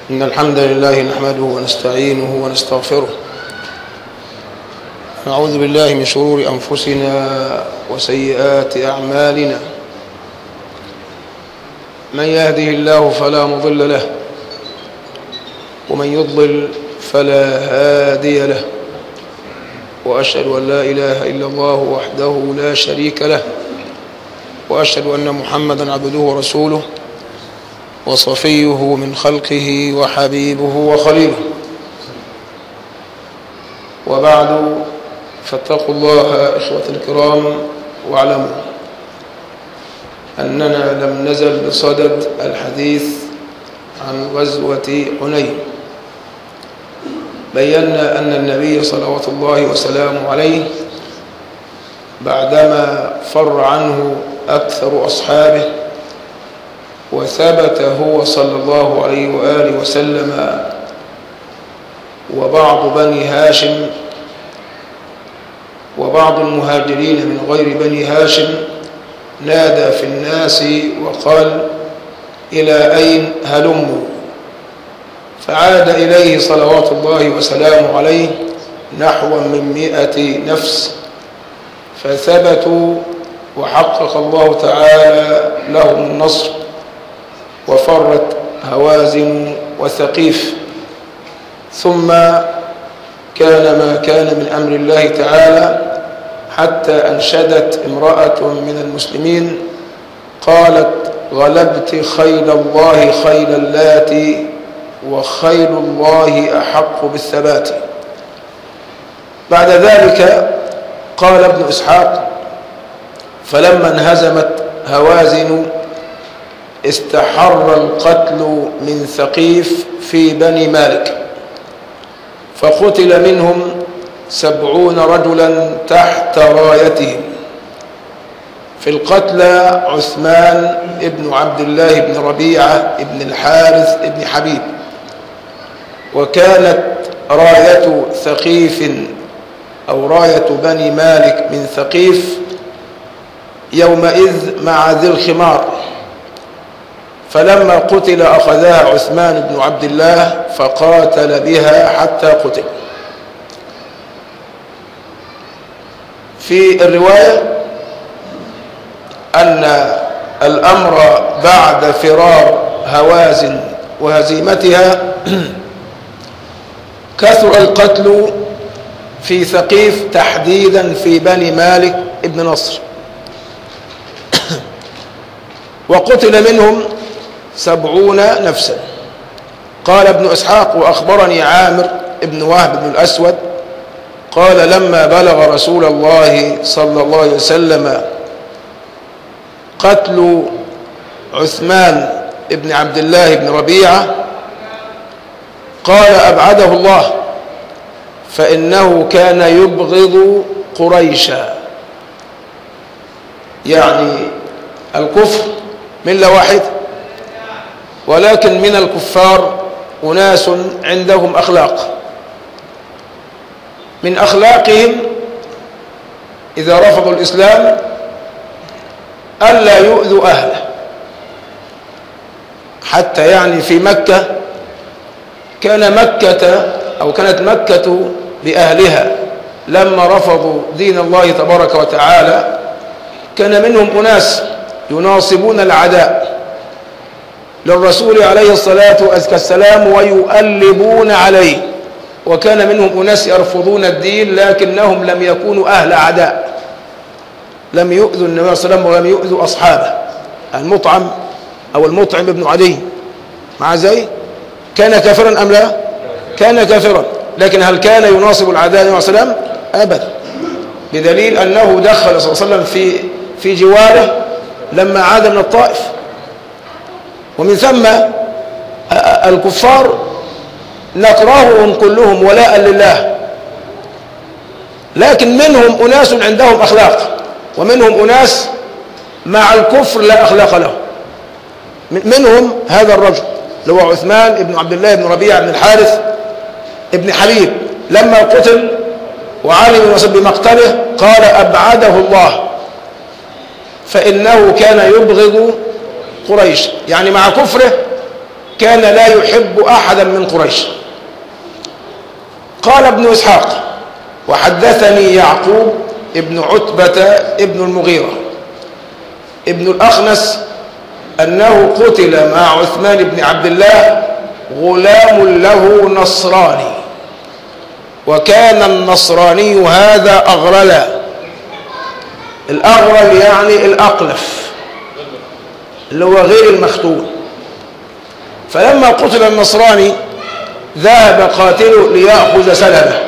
إن الحمد لله نحمده ونستعينه ونستغفره نعوذ بالله من شرور أنفسنا وسيئات أعمالنا من يهده الله فلا مضل له ومن يضلل فلا هادي له وأشهد أن لا إله إلا الله وحده لا شريك له وأشهد أن محمدا عبده ورسوله وصفيه من خلقه وحبيبه وخليله وبعد فاتقوا الله إخوة الكرام واعلموا أننا لم نزل بصدد الحديث عن غزوة حنين بينا أن النبي صلوات الله وسلامه عليه بعدما فر عنه أكثر أصحابه وثبت هو صلى الله عليه وآله وسلم وبعض بني هاشم وبعض المهاجرين من غير بني هاشم نادى في الناس وقال إلى أين هلموا فعاد إليه صلوات الله وسلامه عليه نحو من مئة نفس فثبتوا وحقق الله تعالى لهم النصر وفرت هوازن وثقيف ثم كان ما كان من أمر الله تعالى حتى أنشدت امرأة من المسلمين قالت غلبت خيل الله خيل اللات وخيل الله أحق بالثبات بعد ذلك قال ابن إسحاق فلما انهزمت هوازن استحر القتل من ثقيف في بني مالك فقتل منهم سبعون رجلا تحت رايتهم في القتلى عثمان ابن عبد الله بن ربيعة ابن الحارث ابن حبيب وكانت راية ثقيف أو راية بني مالك من ثقيف يومئذ مع ذي الخمار فلما قتل أخذها عثمان بن عبد الله فقاتل بها حتى قتل في الرواية أن الأمر بعد فرار هوازن وهزيمتها كثر القتل في ثقيف تحديدا في بني مالك ابن نصر وقتل منهم سبعون نفسا قال ابن إسحاق وأخبرني عامر ابن وهب بن الأسود قال لما بلغ رسول الله صلى الله عليه وسلم قتل عثمان ابن عبد الله بن ربيعة قال أبعده الله فإنه كان يبغض قريشا يعني الكفر ملة واحدة ولكن من الكفار أناس عندهم أخلاق من أخلاقهم إذا رفضوا الإسلام ألا يؤذوا أهله حتى يعني في مكة كان مكة أو كانت مكة بأهلها لما رفضوا دين الله تبارك وتعالى كان منهم أناس يناصبون العداء للرسول عليه الصلاة والسلام ويؤلبون عليه وكان منهم أناس يرفضون الدين لكنهم لم يكونوا أهل عداء لم يؤذوا النبي صلى الله عليه وسلم ولم يؤذوا أصحابه المطعم أو المطعم ابن عدي مع زي كان كافرا أم لا كان كافرا لكن هل كان يناصب العداء النبي صلى الله عليه وسلم أبدا بدليل أنه دخل صلى الله عليه وسلم في في جواره لما عاد من الطائف ومن ثم الكفار نكرههم كلهم ولاء لله لكن منهم أناس عندهم أخلاق ومنهم أناس مع الكفر لا أخلاق له منهم هذا الرجل اللي هو عثمان بن عبد الله بن ربيعة بن الحارث ابن حبيب لما قتل وعلم بمقتله قال أبعده الله فإنه كان يبغض قريش يعني مع كفره كان لا يحب أحدا من قريش قال ابن إسحاق وحدثني يعقوب ابن عتبة ابن المغيرة ابن الأخنس أنه قتل مع عثمان بن عبد الله غلام له نصراني وكان النصراني هذا أغرلا الأغرل يعني الأقلف اللي هو غير المختون فلما قتل النصراني ذهب قاتله ليأخذ سلبه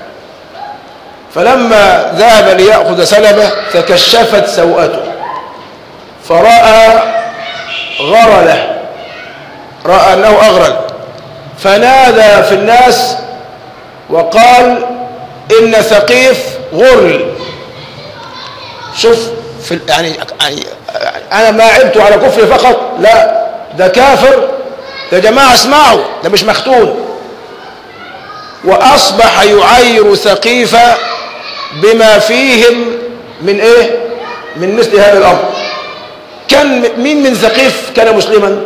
فلما ذهب ليأخذ سلبه تكشفت سوءته فرأى غرله رأى أنه أغرل فنادى في الناس وقال إن ثقيف غرل شوف في يعني, يعني أنا ما عبت على كفر فقط لا ده كافر يا جماعة اسمعوا ده مش مختون وأصبح يعير ثقيف بما فيهم من إيه من مثل هذا الأمر كان مين من ثقيف كان مسلما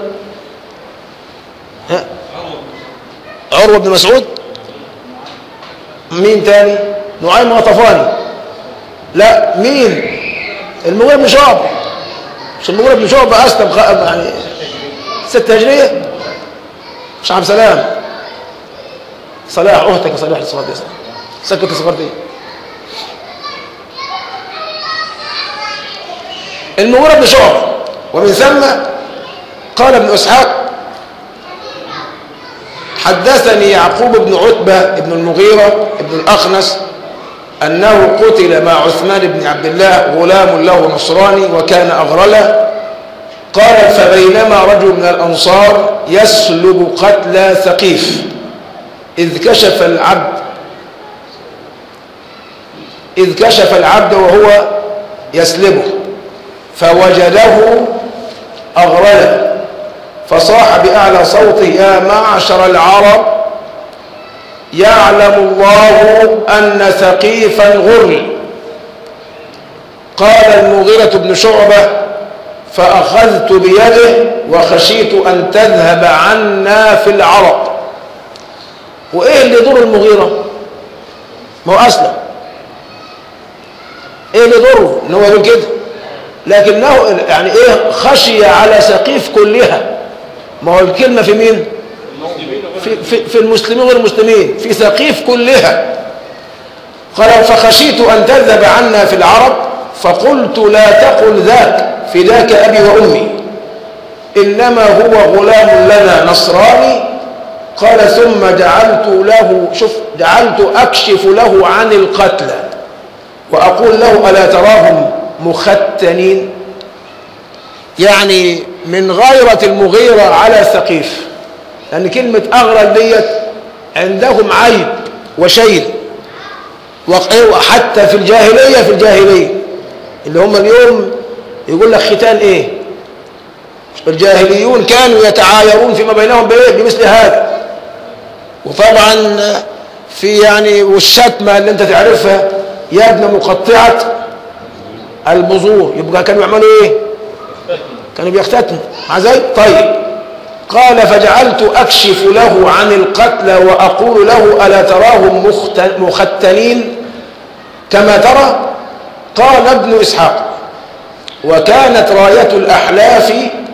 ها عروة بن مسعود مين تاني نعيم غطفاني لا مين المغيرة بن شعب مش المغيرة بن شعب أسلم يعني ستة هجرية مش عبد سلام صلاح أختك صلاح الصلاة دي سكت الصغار دي المغيرة بن شعب ومن ثم قال ابن إسحاق حدثني يعقوب بن عتبة بن المغيرة بن الأخنس أنه قتل مع عثمان بن عبد الله غلام له نصراني وكان أغرلا قال فبينما رجل من الأنصار يسلب قتل ثقيف إذ كشف العبد إذ كشف العبد وهو يسلبه فوجده أغرلا فصاح بأعلى صوته يا معشر العرب يعلم الله أن ثقيفا غر قال المغيرة بن شعبة فأخذت بيده وخشيت أن تذهب عنا في العرب وإيه اللي يضر المغيرة ما هو أسلم إيه اللي يضره إن هو يقول كده لكنه يعني إيه خشي على سقيف كلها ما هو الكلمة في مين في, في, في المسلمين غير المسلمين في ثقيف كلها قال فخشيت أن تذهب عنا في العرب فقلت لا تقل ذاك فداك أبي وأمي إنما هو غلام لنا نصراني قال ثم جعلت له شوف جعلت أكشف له عن القتلى وأقول له ألا تراهم مختنين يعني من غيرة المغيرة على ثقيف لأن كلمة أغرى ديت عندهم عيب وشيل وحتى في الجاهلية في الجاهلية اللي هم اليوم يقول لك ختان ايه الجاهليون كانوا يتعايرون فيما بينهم بايه بمثل هذا وطبعا في يعني والشتمة اللي انت تعرفها يا ابن مقطعة البذور يبقى كانوا يعملوا ايه كانوا بيختتموا مع زي طيب قال فجعلت أكشف له عن القتلى وأقول له ألا تراهم مختنين كما ترى قال ابن إسحاق وكانت راية الأحلاف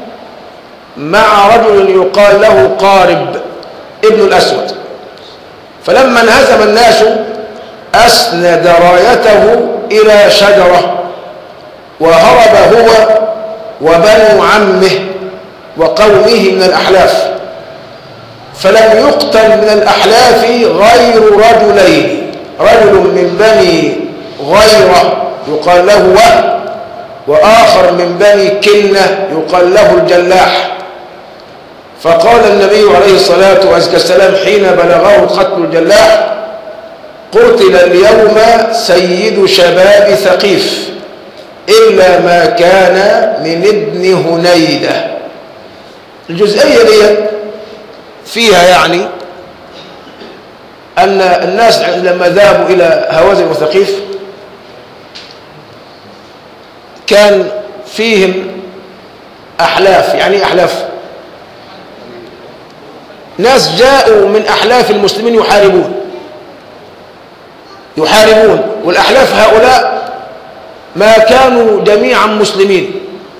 مع رجل يقال له قارب ابن الأسود فلما انهزم الناس أسند رايته إلى شجرة وهرب هو وبنو عمه وقومه من الأحلاف فلم يقتل من الأحلاف غير رجلين رجل من بني غيرة يقال له وهب وآخر من بني كنة يقال له الجلاح فقال النبي عليه الصلاة والسلام حين بلغه قتل الجلاح قتل اليوم سيد شباب ثقيف إلا ما كان من ابن هنيدة الجزئية دي فيها يعني أن الناس لما ذهبوا إلى هوازن وثقيف كان فيهم أحلاف يعني أحلاف ناس جاءوا من أحلاف المسلمين يحاربون يحاربون والأحلاف هؤلاء ما كانوا جميعا مسلمين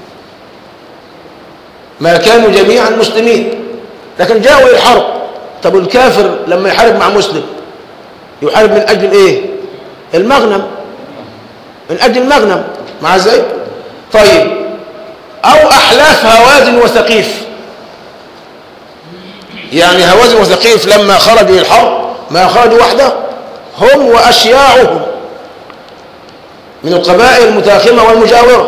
ما كانوا جميعا مسلمين لكن جاءوا للحرب طب الكافر لما يحارب مع مسلم يحارب من أجل إيه المغنم من أجل المغنم مع ازاي طيب أو أحلاف هوازن وثقيف يعني هوازن وثقيف لما خرجوا للحرب ما خرجوا وحده هم وأشياعهم من القبائل المتاخمة والمجاورة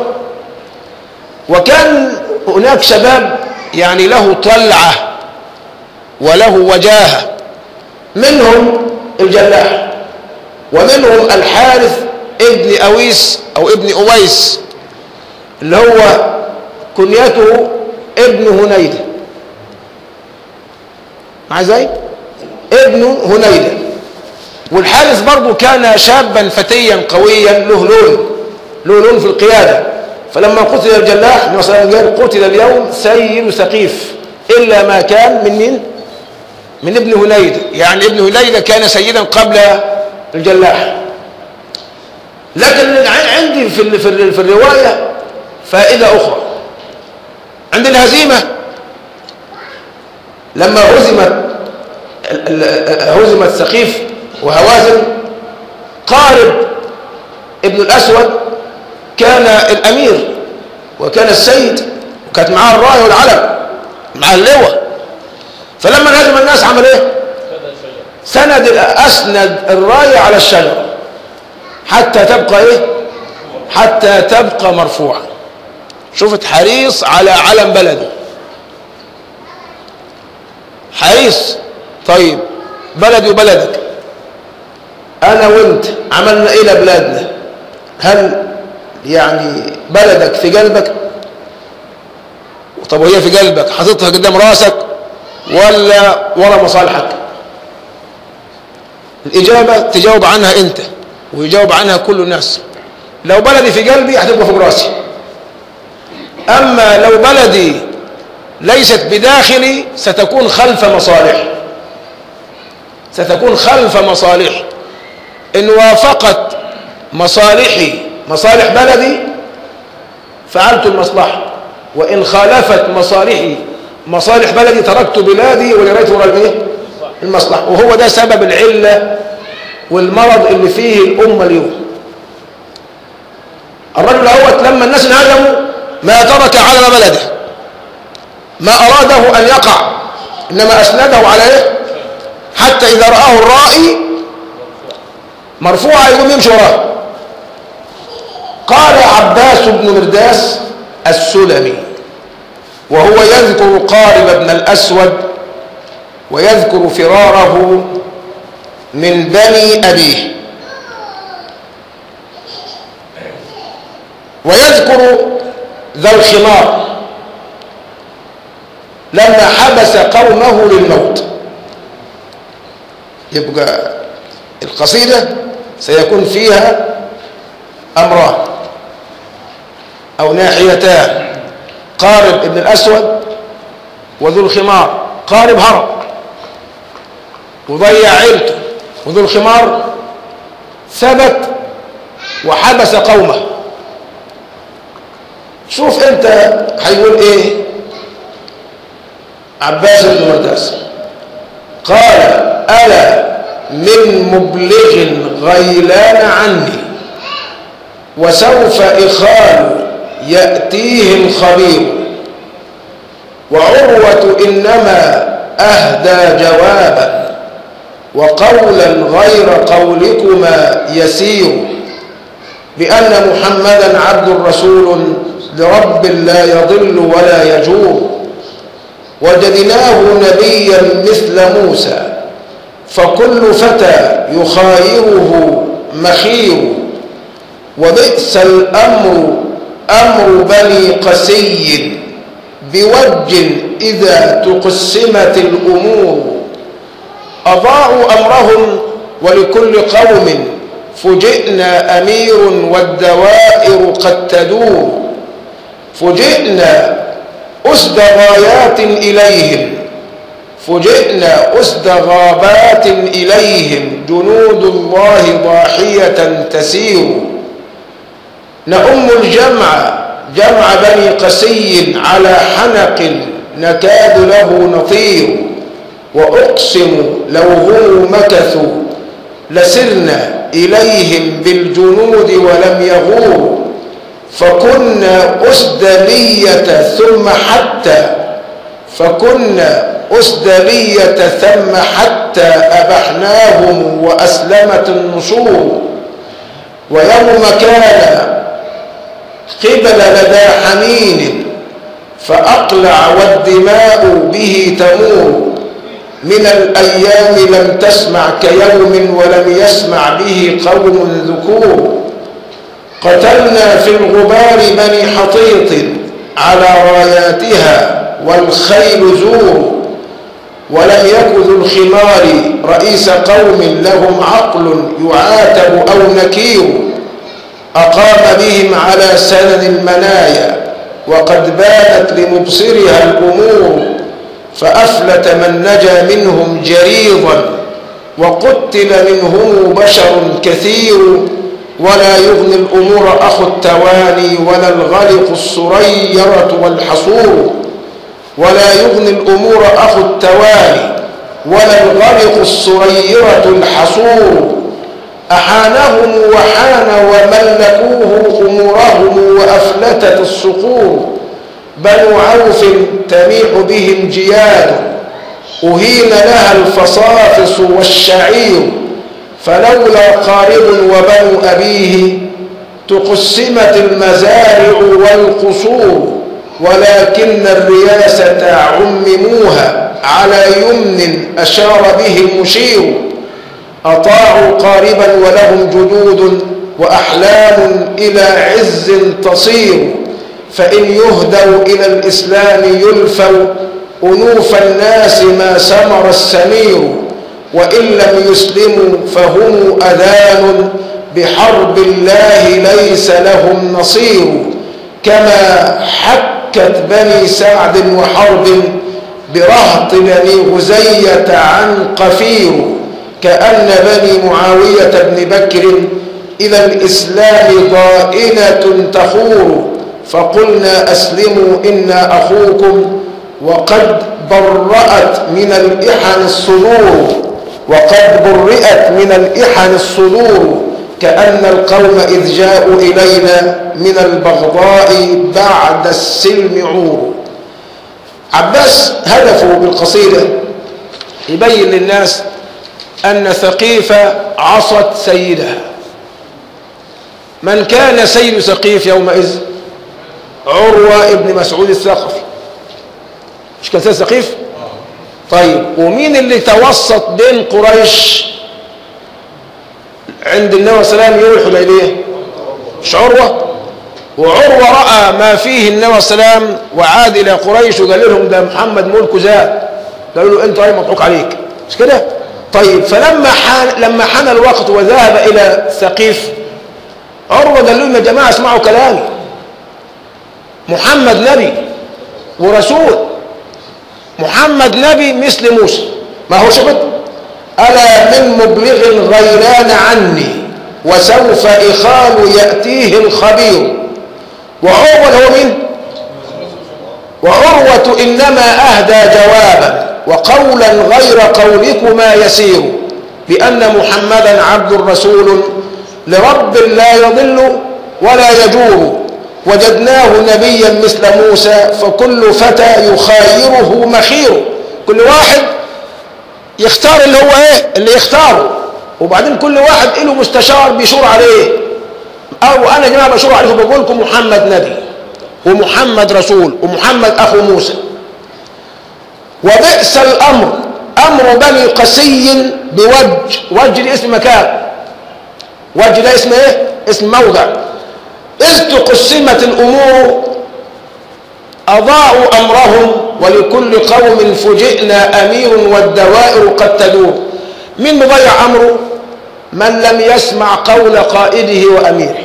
وكان هناك شباب يعني له طلعة وله وجاهة منهم الجلاح ومنهم الحارث ابن أويس أو ابن أويس اللي هو كنيته ابن هنيدة مع ازاي ابن هنيدة والحارث برضه كان شابا فتيا قويا له لون له لون في القيادة فلما قتل الجلاح مثلا قال قتل اليوم سيد ثقيف إلا ما كان من مين من ابن هنيدة يعني ابن هنيدة كان سيدا قبل الجلاح لكن عندي في في الرواية فائدة أخرى عند الهزيمة لما هزمت هزمت سقيف وهوازن قارب ابن الأسود كان الأمير وكان السيد وكانت معاه الراية والعلم مع اللواء فلما انهزم الناس عمل ايه سند أسند الراية على الشجرة حتى تبقى ايه حتى تبقى مرفوعة شفت حريص على علم بلده حريص طيب بلدي وبلدك انا وانت عملنا ايه لبلادنا هل يعني بلدك في قلبك طب وهي في قلبك حاططها قدام راسك ولا ورا مصالحك الإجابة تجاوب عنها أنت ويجاوب عنها كل الناس لو بلدي في قلبي هتبقى فوق راسي أما لو بلدي ليست بداخلي ستكون خلف مصالح ستكون خلف مصالح إن وافقت مصالحي مصالح بلدي فعلت المصلحة وإن خالفت مصالحي مصالح بلدي تركت بلادي ولريت وراء الايه المصلحة وهو ده سبب العلة والمرض اللي فيه الأمة اليوم الرجل اهوت لما الناس انهزموا ما ترك علم بلده ما أراده أن يقع إنما أسنده على إيه حتى إذا رآه الرائي مرفوعة يقوم يمشي وراه قال عباس بن مرداس السلمي وهو يذكر قارب بن الأسود ويذكر فراره من بني أبيه ويذكر ذا الخمار لما حبس قومه للموت يبقى القصيدة سيكون فيها أمران أو ناحيتان قارب ابن الأسود وذو الخمار قارب هرب وضيع عيلته وذو الخمار ثبت وحبس قومه شوف انت هيقول ايه عباس بن مرداس قال ألا من مبلغ غيلان عني وسوف إخال يأتيه الخبير وعروة إنما أهدى جوابا وقولا غير قولكما يسير بأن محمدا عبد رسول لرب لا يضل ولا يجور وجدناه نبيا مثل موسى فكل فتى يخايره مخير وبئس الأمر أمر بني قسي بوج إذا تقسمت الأمور أضاعوا أمرهم ولكل قوم فجئنا أمير والدوائر قد تدور فجئنا أسد غايات إليهم فجئنا أسد غابات إليهم جنود الله ضاحية تسير نؤم الجمع جمع بني قسي على حنق نكاد له نطير وأقسم لو هم مكثوا لسرنا إليهم بالجنود ولم يغوروا فكنا أسدلية ثم حتى فكنا أسدلية ثم حتى أبحناهم وأسلمت النصور ويوم كان قبل لدى حنين فأقلع والدماء به تمور من الأيام لم تسمع كيوم ولم يسمع به قوم ذكور قتلنا في الغبار بني حطيط على راياتها والخيل زور ولم يك ذو الخمار رئيس قوم لهم عقل يعاتب أو نكير أقام بهم على سنن المنايا وقد بانت لمبصرها الأمور فأفلت من نجا منهم جريضا وقتل منهم بشر كثير ولا يغني الأمور أخو التواني ولا الغلق السريرة والحصور ولا يغني الأمور أخو التواني ولا الغلق السريرة الحصور أحانهم وحان وملكوه أمورهم وأفلتت الصقور بنو عوف تميح بهم جياد أهين لها الفصافص والشعير فلولا قارب وبنو أبيه تقسمت المزارع والقصور ولكن الرياسة عمموها على يمن أشار به المشير أطاعوا قاربا ولهم جدود وأحلام إلى عز تصير فإن يهدوا إلى الإسلام يلفوا أنوف الناس ما سمر السمير وإن لم يسلموا فهم أذان بحرب الله ليس لهم نصير كما حكت بني سعد وحرب برهط بني غزية عن قفير كأن بني معاوية بن بكر إلى الإسلام ضائنة تخور فقلنا أسلموا إنا أخوكم وقد برأت من الإحن الصدور وقد برئت من الإحن الصدور كأن القوم إذ جاءوا إلينا من البغضاء بعد السلم عور عباس هدفه بالقصيدة يبين للناس أن ثقيفة عصت سيدها من كان سيد ثقيف يومئذ عروة ابن مسعود الثقفي مش كان سيد ثقيف طيب ومين اللي توسط بين قريش عند النبي صلى الله عليه وسلم يوم الحديبيه مش عروة وعروة رأى ما فيه النبي صلى الله عليه وسلم وعاد إلى قريش وقال لهم ده محمد ملكه زاد قالوا له أنت أي مضحوك عليك مش كده طيب فلما حان لما حان الوقت وذهب إلى ثقيف عروة قال لهم يا جماعة اسمعوا كلامي محمد نبي ورسول محمد نبي مثل موسى ما هو شفت ألا من مبلغ غيلان عني وسوف إخال يأتيه الخبير وعروة هو مين وعروة إنما أهدى جوابا وقولا غير قولكما يسير بأن محمدا عبد رسول لرب لا يضل ولا يجور وجدناه نبيا مثل موسى فكل فتى يخايره مخير كل واحد يختار اللي هو ايه اللي يختاره وبعدين كل واحد له مستشار بيشور عليه او انا يا جماعه بشور عليكم بقول لكم محمد نبي ومحمد رسول ومحمد اخو موسى وبئس الامر امر بني قسي بوج وج دي اسم مكان وج ده اسم ايه اسم موضع اذ تقسمت الامور اضاعوا امرهم ولكل قوم فجئنا امير والدوائر قد تدور من مضيع امره من لم يسمع قول قائده واميره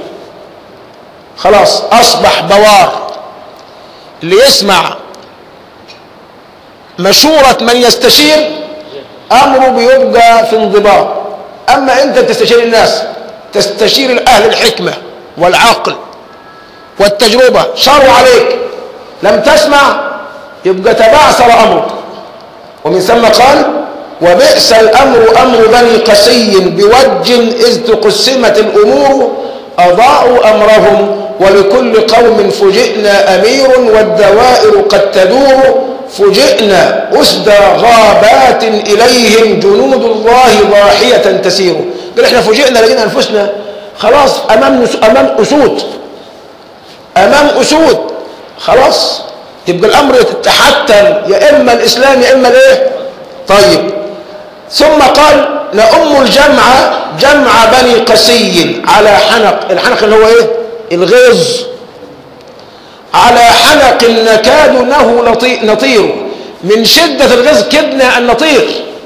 خلاص اصبح بوار اللي يسمع مشورة من يستشير أمره بيبقى في انضباط أما أنت تستشير الناس تستشير أهل الحكمة والعقل والتجربة شروا عليك لم تسمع يبقى تبعثر أمرك ومن ثم قال وبئس الأمر أمر بني قسي بوج إذ تقسمت الأمور أضاعوا أمرهم ولكل قوم فجئنا أمير والدوائر قد تدور فجئنا أسدى غابات إليهم جنود الله ضاحية تسير قال احنا فجئنا لقينا أنفسنا خلاص أمام, نس... أمام أسود أمام أسود خلاص يبقى الأمر يتحتم يا إما الإسلام يا إما الإيه طيب ثم قال لأم الجمع جمع بني قسي على حنق الحنق اللي هو إيه الغيظ على حنق نكاد له نطير من شدة الغيظ كدنا أن نطير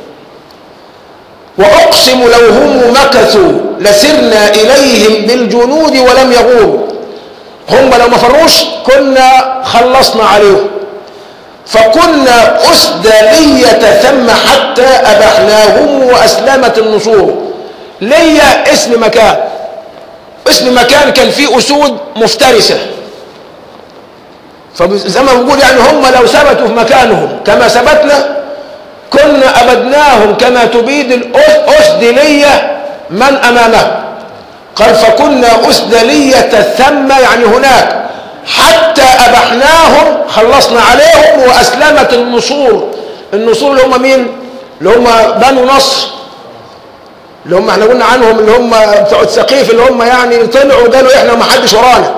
وأقسم لو هم مكثوا لسرنا إليهم بالجنود ولم يغوروا هم لو ما فروش كنا خلصنا عليهم فكنا أسدى لية ثم حتى أبحناهم وأسلمت النصور لية اسم مكان اسم مكان كان فيه أسود مفترسة فزي ما بقول يعني هم لو ثبتوا في مكانهم كما ثبتنا كنا أبدناهم كما تبيد الأسد لية من أمامه قال فكنا أسد لية ثم يعني هناك حتى أبحناهم خلصنا عليهم وأسلمت النصور النصور اللي هم مين اللي هم بنو نصر اللي هم احنا قلنا عنهم اللي هم بتوع الثقيف اللي هم يعني طلعوا قالوا احنا ما حدش ورانا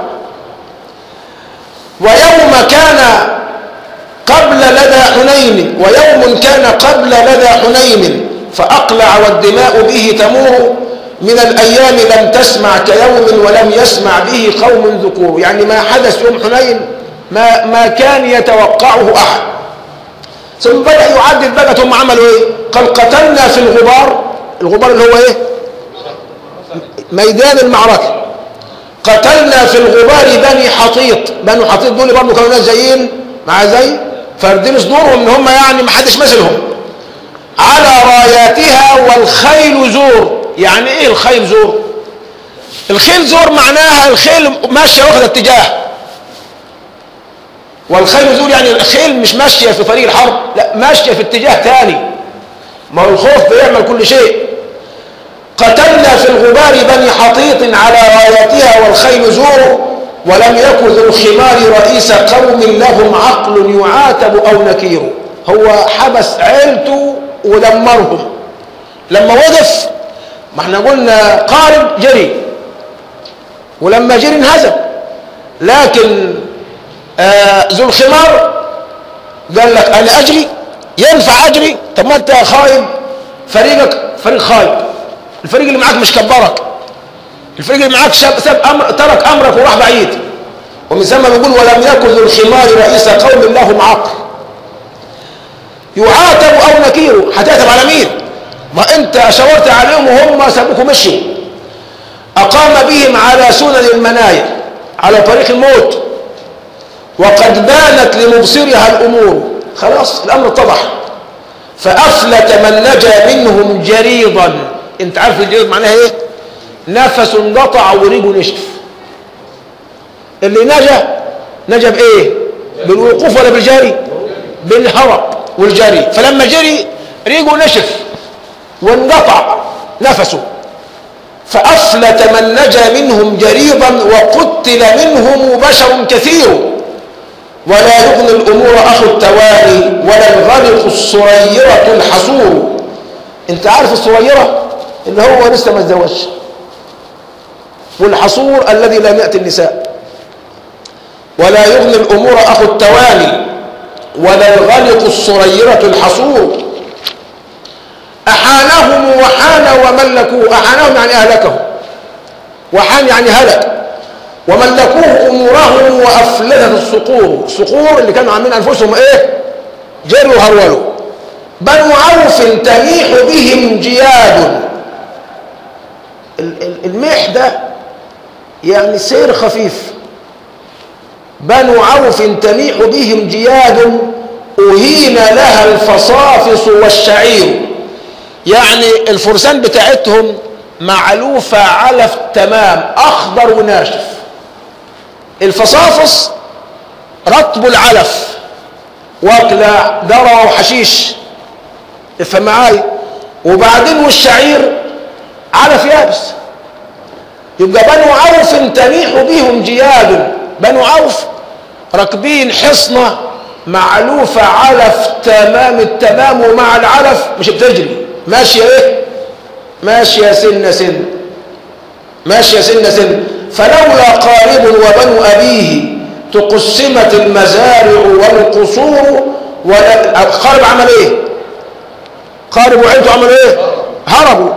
ويوم كان قبل لدى حنين ويوم كان قبل لدى حنين فأقلع والدماء به تمور من الأيام لم تسمع كيوم ولم يسمع به قوم ذكور يعني ما حدث يوم حنين ما, ما كان يتوقعه أحد ثم بدأ يعدد بقى ثم عملوا ايه قال قتلنا في الغبار الغبار اللي هو ايه ميدان المعركة قتلنا في الغبار بني حطيط بني حطيط دول برضه كانوا ناس زيين مع زي فاردين صدورهم ان هم يعني ما حدش مثلهم على راياتها والخيل زور يعني ايه الخيل زور الخيل زور معناها الخيل ماشيه واخده اتجاه والخيل زور يعني الخيل مش ماشيه في طريق الحرب لا ماشيه في اتجاه ثاني ما هو الخوف بيعمل كل شيء قتلنا في الغبار بني حطيط على رايتها والخيل زور ولم يكن ذو الخمار رئيس قوم لهم عقل يعاتب او نكير هو حبس عيلته ودمرهم لما وقف ما احنا قلنا قارب جري ولما جري انهزم لكن آه ذو الخمار قال لك انا اجري ينفع اجري طب ما انت خايب فريقك فريق خايب الفريق اللي معاك مش كبرك الفريق اللي معاك شاب ساب أمر ترك امرك وراح بعيد ومن ثم بيقول ولم يكن ذو الخمار رئيس قوم لهم عقل يعاتب او نكير هتعتب على مين ما انت شاورت عليهم وهم سابوك ومشوا اقام بهم على سنن المنايا على طريق الموت وقد بانت لمبصرها الامور خلاص الامر اتضح فافلت من نجا منهم جريضا انت عارف الجريض معناها ايه نفس انقطع وريقه نشف اللي نجا نجا بايه بالوقوف ولا بالجري بالهرب والجري فلما جري ريقه نشف وانقطع نفسه فأفلت من نجا منهم جريضا وقتل منهم بشر كثير ولا يغني الأمور أخو التوالي ولا الغرق الصريرة الحصور انت عارف الصريرة اللي هو لسه ما اتزوجش والحصور الذي لم يأتي النساء ولا يغني الأمور أخو التوالي ولا الغلق الصريرة الحصور أحانهم وحان وملكوه أحانهم يعني أهلكه وحان يعني هلك وملكوه أمورهم وأفلتت الصقور الصقور اللي كانوا عاملين أنفسهم إيه جروا وهرولوا بنو عوف تميح بهم جياد الميح ده يعني سير خفيف بنو عوف تميح بهم جياد أهين لها الفصافص والشعير يعني الفرسان بتاعتهم معلوفة علف تمام أخضر وناشف الفصافص رطب العلف واكلة درع وحشيش افهم معايا وبعدين والشعير علف يابس يبقى بنو عوف تنيح بهم جياد بنو عوف راكبين حصنة معلوفة علف تمام التمام ومع العلف مش بتجري ماشية ايه ماشية سن سن ماشية سن سن فلولا قارب وبنو أبيه تقسمت المزارع والقصور ولا قارب عمل ايه قارب وعيلته عمل ايه هربوا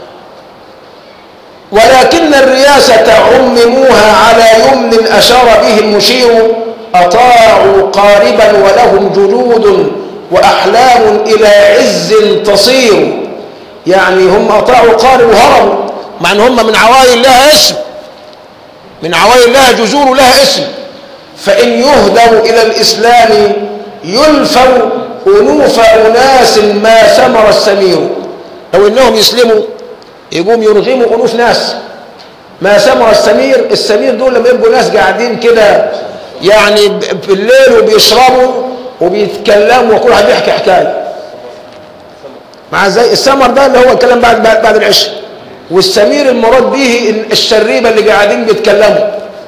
ولكن الرياسة عمموها على يمن أشار به المشير أطاعوا قاربا ولهم جلود وأحلام إلى عز تصير يعني هم أطاعوا قارب وهربوا مع أن هم من عوائل لها اسم من عوائل لها جذور لها اسم فإن يهدوا إلى الإسلام يلفوا أنوف أناس ما ثمر السمير لو إنهم يسلموا يقوم يرغموا أنوف ناس ما ثمر السمير السمير دول لما يبقوا ناس قاعدين كده يعني بالليل وبيشربوا وبيتكلموا وكل واحد بيحكي حكايه مع زي السمر ده اللي هو الكلام بعد بعد, بعد العشاء والسمير المراد به الشريبه اللي قاعدين بيتكلموا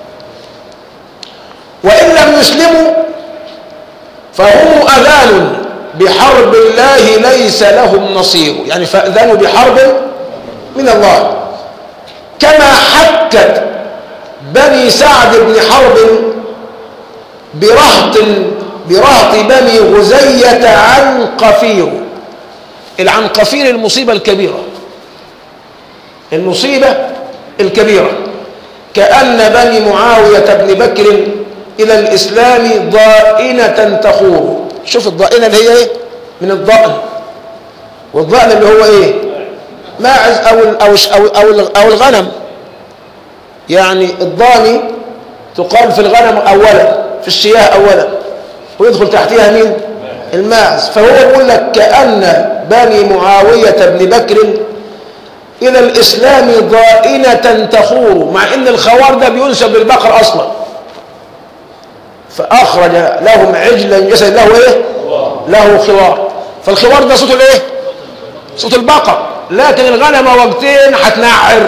وان لم يسلموا فهم اذان بحرب الله ليس لهم نصير يعني فاذنوا بحرب من الله كما حكت بني سعد بن حرب برهط برهط بني غزية عنقفير العنقفير المصيبة الكبيرة المصيبة الكبيرة كأن بني معاوية بن بكر إلى الإسلام ضائنة تخور شوف الضائنة اللي هي إيه من الضأن والضأن اللي هو إيه ماعز أو, أو, أو, أو, أو الغنم يعني الضاني تقال في الغنم أولا في الشياه أولا ويدخل تحتها مين الماعز فهو يقول لك كأن بني معاوية بن بكر إلى الإسلام ضائنة تخور مع إن الخوار ده بينسب للبقر أصلا فأخرج لهم عجلا جسد له إيه له خوار فالخوار ده صوت الإيه صوت البقر لكن الغنمة وقتين هتنعر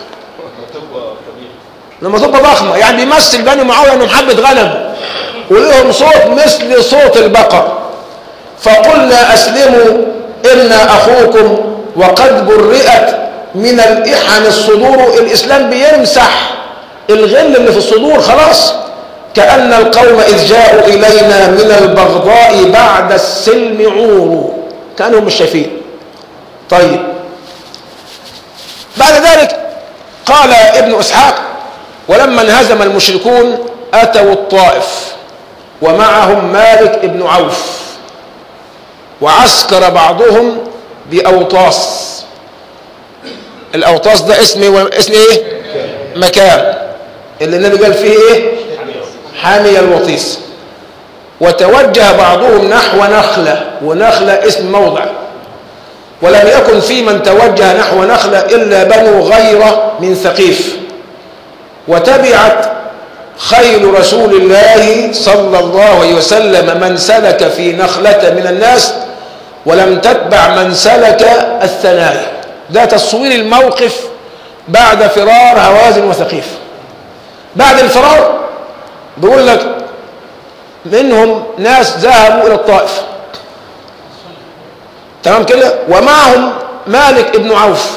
لما تبقى ضخمة يعني بيمثل بني معاوية انهم حبة غنم ولهم صوت مثل صوت البقر فقلنا أسلموا إنا أخوكم وقد برئت من الإحن الصدور الإسلام بيمسح الغل اللي في الصدور خلاص كأن القوم إذ جاءوا إلينا من البغضاء بعد السلم عور كانوا مش شايفين طيب بعد ذلك قال ابن إسحاق ولما انهزم المشركون أتوا الطائف ومعهم مالك ابن عوف وعسكر بعضهم بأوطاس الأوطاس ده اسم اسم ايه مكان اللي النبي قال فيه ايه حامي الوطيس وتوجه بعضهم نحو نخلة ونخلة اسم موضع ولم يكن في من توجه نحو نخلة إلا بنو غيرة من ثقيف وتبعت خيل رسول الله صلى الله عليه وسلم من سلك في نخلة من الناس ولم تتبع من سلك الثنايا ده تصوير الموقف بعد فرار هوازن وثقيف بعد الفرار بيقول لك منهم ناس ذهبوا إلى الطائف تمام كده ومعهم مالك ابن عوف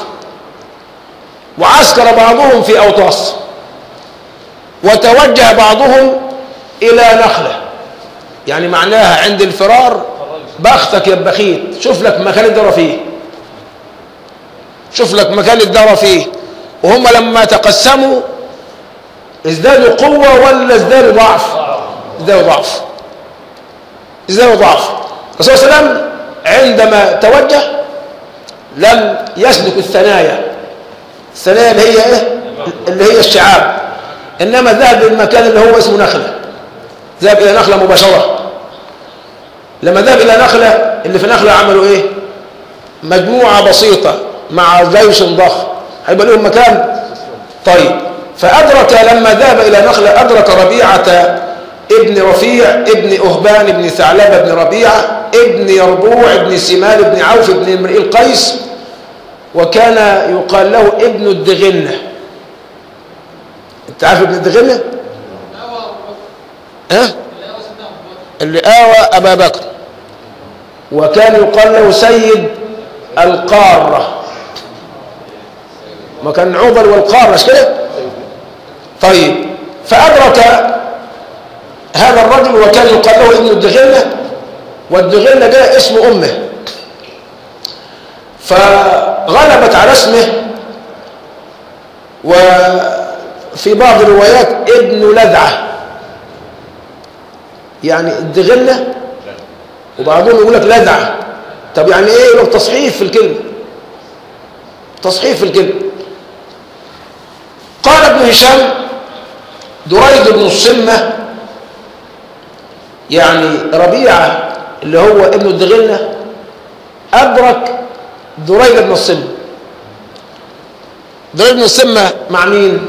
وعسكر بعضهم في أوطاس وتوجه بعضهم إلى نخلة يعني معناها عند الفرار بختك يا بخيت شوف لك مكان الدرى فيه شوف لك مكان الدرى فيه وهم لما تقسموا ازدادوا قوة ولا ازدادوا ضعف ازدادوا ضعف ازدادوا ضعف الرسول صلى الله عليه وسلم عندما توجه لم يسلك الثنايا الثنايا اللي هي ايه اللي هي الشعاب انما ذهب للمكان اللي هو اسمه نخله ذهب الى نخله مباشره لما ذهب إلى نخلة اللي في نخلة عملوا إيه مجموعة بسيطة مع جيش ضخم هيبقى لهم مكان طيب فأدرك لما ذهب إلى نخلة أدرك ربيعة ابن رفيع ابن أهبان ابن ثعلبة ابن ربيعة ابن يربوع ابن سمال ابن عوف ابن امرئ القيس وكان يقال له ابن الدغنة انت عارف ابن الدغنة ها اللي آوى أبا بكر وكان يقال له سيد القارة ما كان عوبل والقارة مش كده طيب فأدرك هذا الرجل وكان يقال له ابن الدغنة والدغنة ده اسم أمه فغلبت على اسمه وفي بعض الروايات ابن لذعة يعني الدغنة وبعضهم يقول لك لذعة طب يعني ايه يقول لك تصحيف في الكلمة تصحيف في الكلمة قال ابن هشام دريد بن الصمة يعني ربيعة اللي هو ابن الدغنة أدرك دريد بن الصمة دريد بن الصمة مع مين؟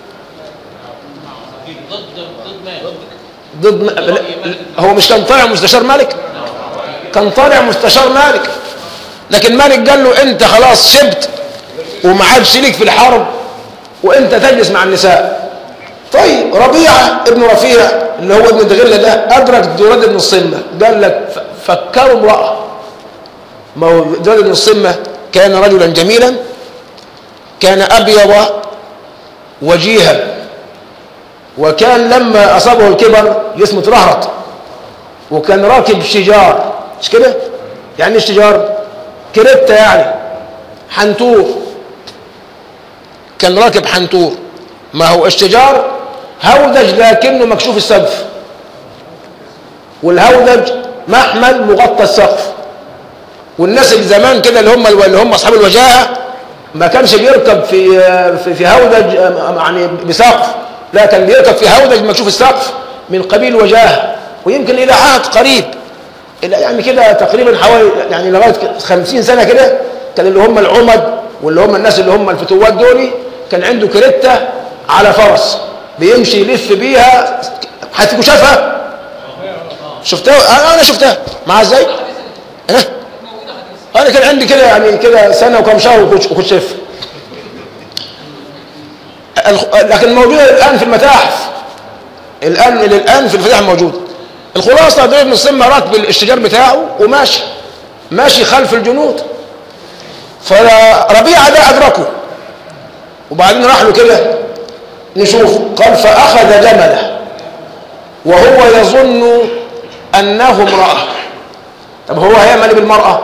ضد م... لا، هو مش كان طالع مستشار مالك كان طالع مستشار مالك لكن مالك قال له انت خلاص شبت وما عادش ليك في الحرب وانت تجلس مع النساء طيب ربيعه ابن رفيع اللي هو ابن دغله ده ادرك دراد بن الصمه قال لك ف- فكروا امراه ما هو دراد بن الصمه كان رجلا جميلا كان ابيض وجيها وكان لما أصابه الكبر جسمه ترهرط وكان راكب شجار مش كده يعني ايه الشجار كريتا يعني حنطور كان راكب حنطور ما هو الشجار هودج لكنه مكشوف السقف والهودج محمل مغطى السقف والناس اللي زمان كده اللي هم اللي هم اصحاب الوجاهه ما كانش بيركب في في, في هودج يعني بسقف لا كان بيركب في هودج مكشوف السقف من قبيل وجاهه ويمكن الى عهد قريب الى يعني كده تقريبا حوالي يعني لغايه 50 سنه كده كان اللي هم العمد واللي هم الناس اللي هم الفتوات دول كان عنده كريته على فرس بيمشي يلف بيها هتبقوا شافها شفتها انا شفتها مع ازاي ها انا كان عندي كده يعني كده سنه وكم شهر وكنت وكنت شايف الخ- لكن موجوده الان في المتاحف الان الان في المتاحف موجوده الخلاصه ده ابن الصمه راكب الشجار بتاعه وماشي ماشي خلف الجنود فربيعه ده ادركه وبعدين راح له كده نشوف قال فاخذ جمله وهو يظن انه امراه طب هو هيعمل إيه بالمراه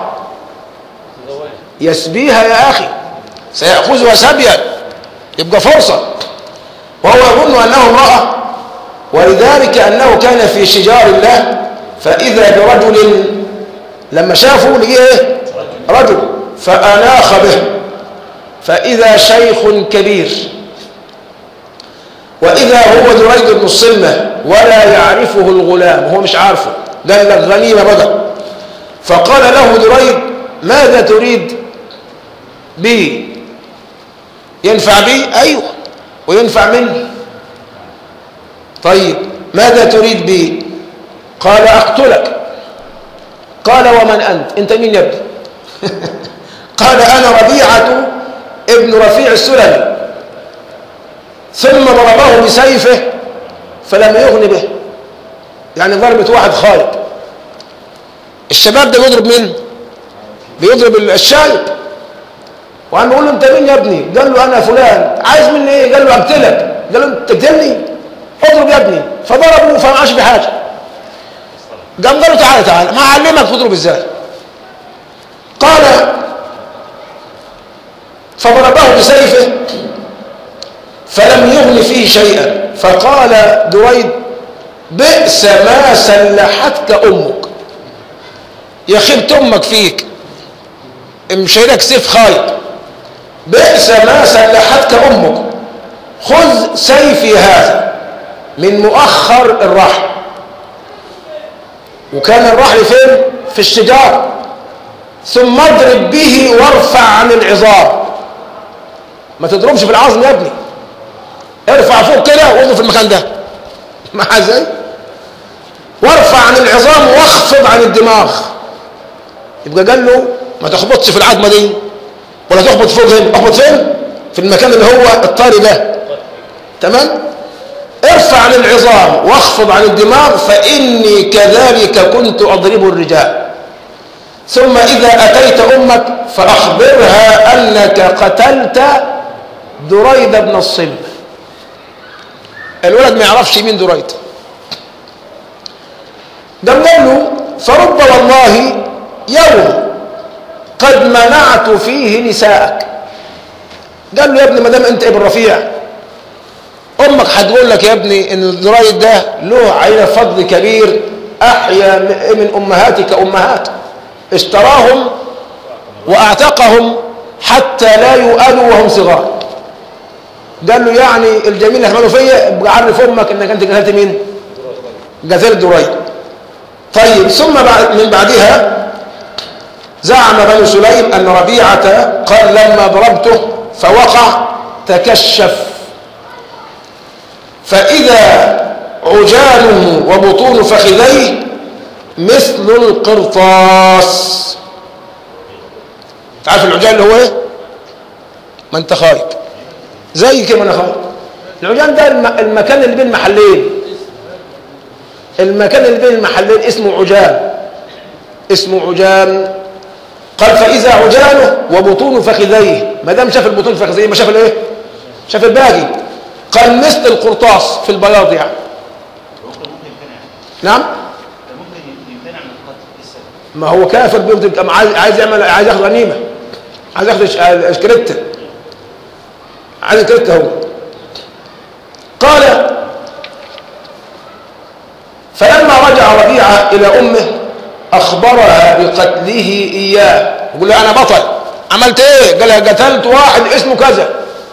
يسبيها يا أخي سيأخذها سبيا يبقى فرصة وهو يظن أنه امرأة ولذلك أنه كان في شجار الله فإذا برجل لما شافوا لقيه إيه؟ رجل فأناخ به فإذا شيخ كبير وإذا هو دريد بن الصمة ولا يعرفه الغلام هو مش عارفه قال لك غنيمة بدر فقال له دريد ماذا تريد بي ينفع بي أيوة وينفع مني طيب ماذا تريد بي قال أقتلك قال ومن أنت أنت مين يا ابني قال أنا ربيعة ابن رفيع السلمي ثم ضربه بسيفه فلم يغن به يعني ضربة واحد خالد الشباب ده بيضرب مين بيضرب الشايب وعم بيقول له انت مين يا ابني قال له انا فلان عايز مني ايه قال له اقتلك قال له انت تقتلني اضرب يا ابني فضربه فما عاش بحاجه قام قال له تعالى تعالى ما اعلمك تضرب ازاي قال فضربه بسيفه فلم يغن فيه شيئا فقال دريد بئس ما سلحتك امك يا خبت امك فيك امشي لك سيف خايط بئس ما سلحتك امك خذ سيفي هذا من مؤخر الرحم وكان الرحل فين في الشجار ثم اضرب به وارفع عن العظام ما تضربش في العظم يا ابني ارفع فوق كده واضرب في المكان ده مع ازاي وارفع عن العظام واخفض عن الدماغ يبقى قال له ما تخبطش في العظمه دي ولا تخبط فوق هنا اخبط فين في المكان اللي هو الطري ده تمام ارفع عن العظام واخفض عن الدماغ فاني كذلك كنت اضرب الرجال ثم اذا اتيت امك فاخبرها انك قتلت دريد بن الصلب الولد ما يعرفش مين دريد قال له فرب والله يوم قد منعت فيه نساءك قال له يا ابني ما دام انت ابن رفيع امك هتقول لك يا ابني ان الدرايد ده له عين فضل كبير احيا من امهاتك امهات اشتراهم واعتقهم حتى لا يؤذوا وهم صغار قال له يعني الجميل اللي عملوا فيا ابقى عرف امك انك انت قتلت مين قتلت درايد طيب ثم بعد من بعدها زعم بنو سليم أن ربيعة قال لما ضربته فوقع تكشف فإذا عجانه وبطون فخذيه مثل القرطاس تعرف العجان اللي هو ايه ما انت خايب زي كده ما انا خايب العجان ده المكان اللي بين محلين المكان اللي بين المحلين اسمه عجان اسمه عجان قال فإذا عجانه وبطون فخذيه ما دام شاف البطون فخذيه ما شاف الايه شاف الباقي قال مثل القرطاس في البياض يعني نعم ما هو كافر بيهم عايز عايز يعمل عايز ياخد غنيمه عايز ياخد اشكريته عايز اشكريته هو قال فلما رجع ربيعه الى امه أخبرها بقتله إياه يقول له أنا بطل عملت إيه قال لها قتلت واحد اسمه كذا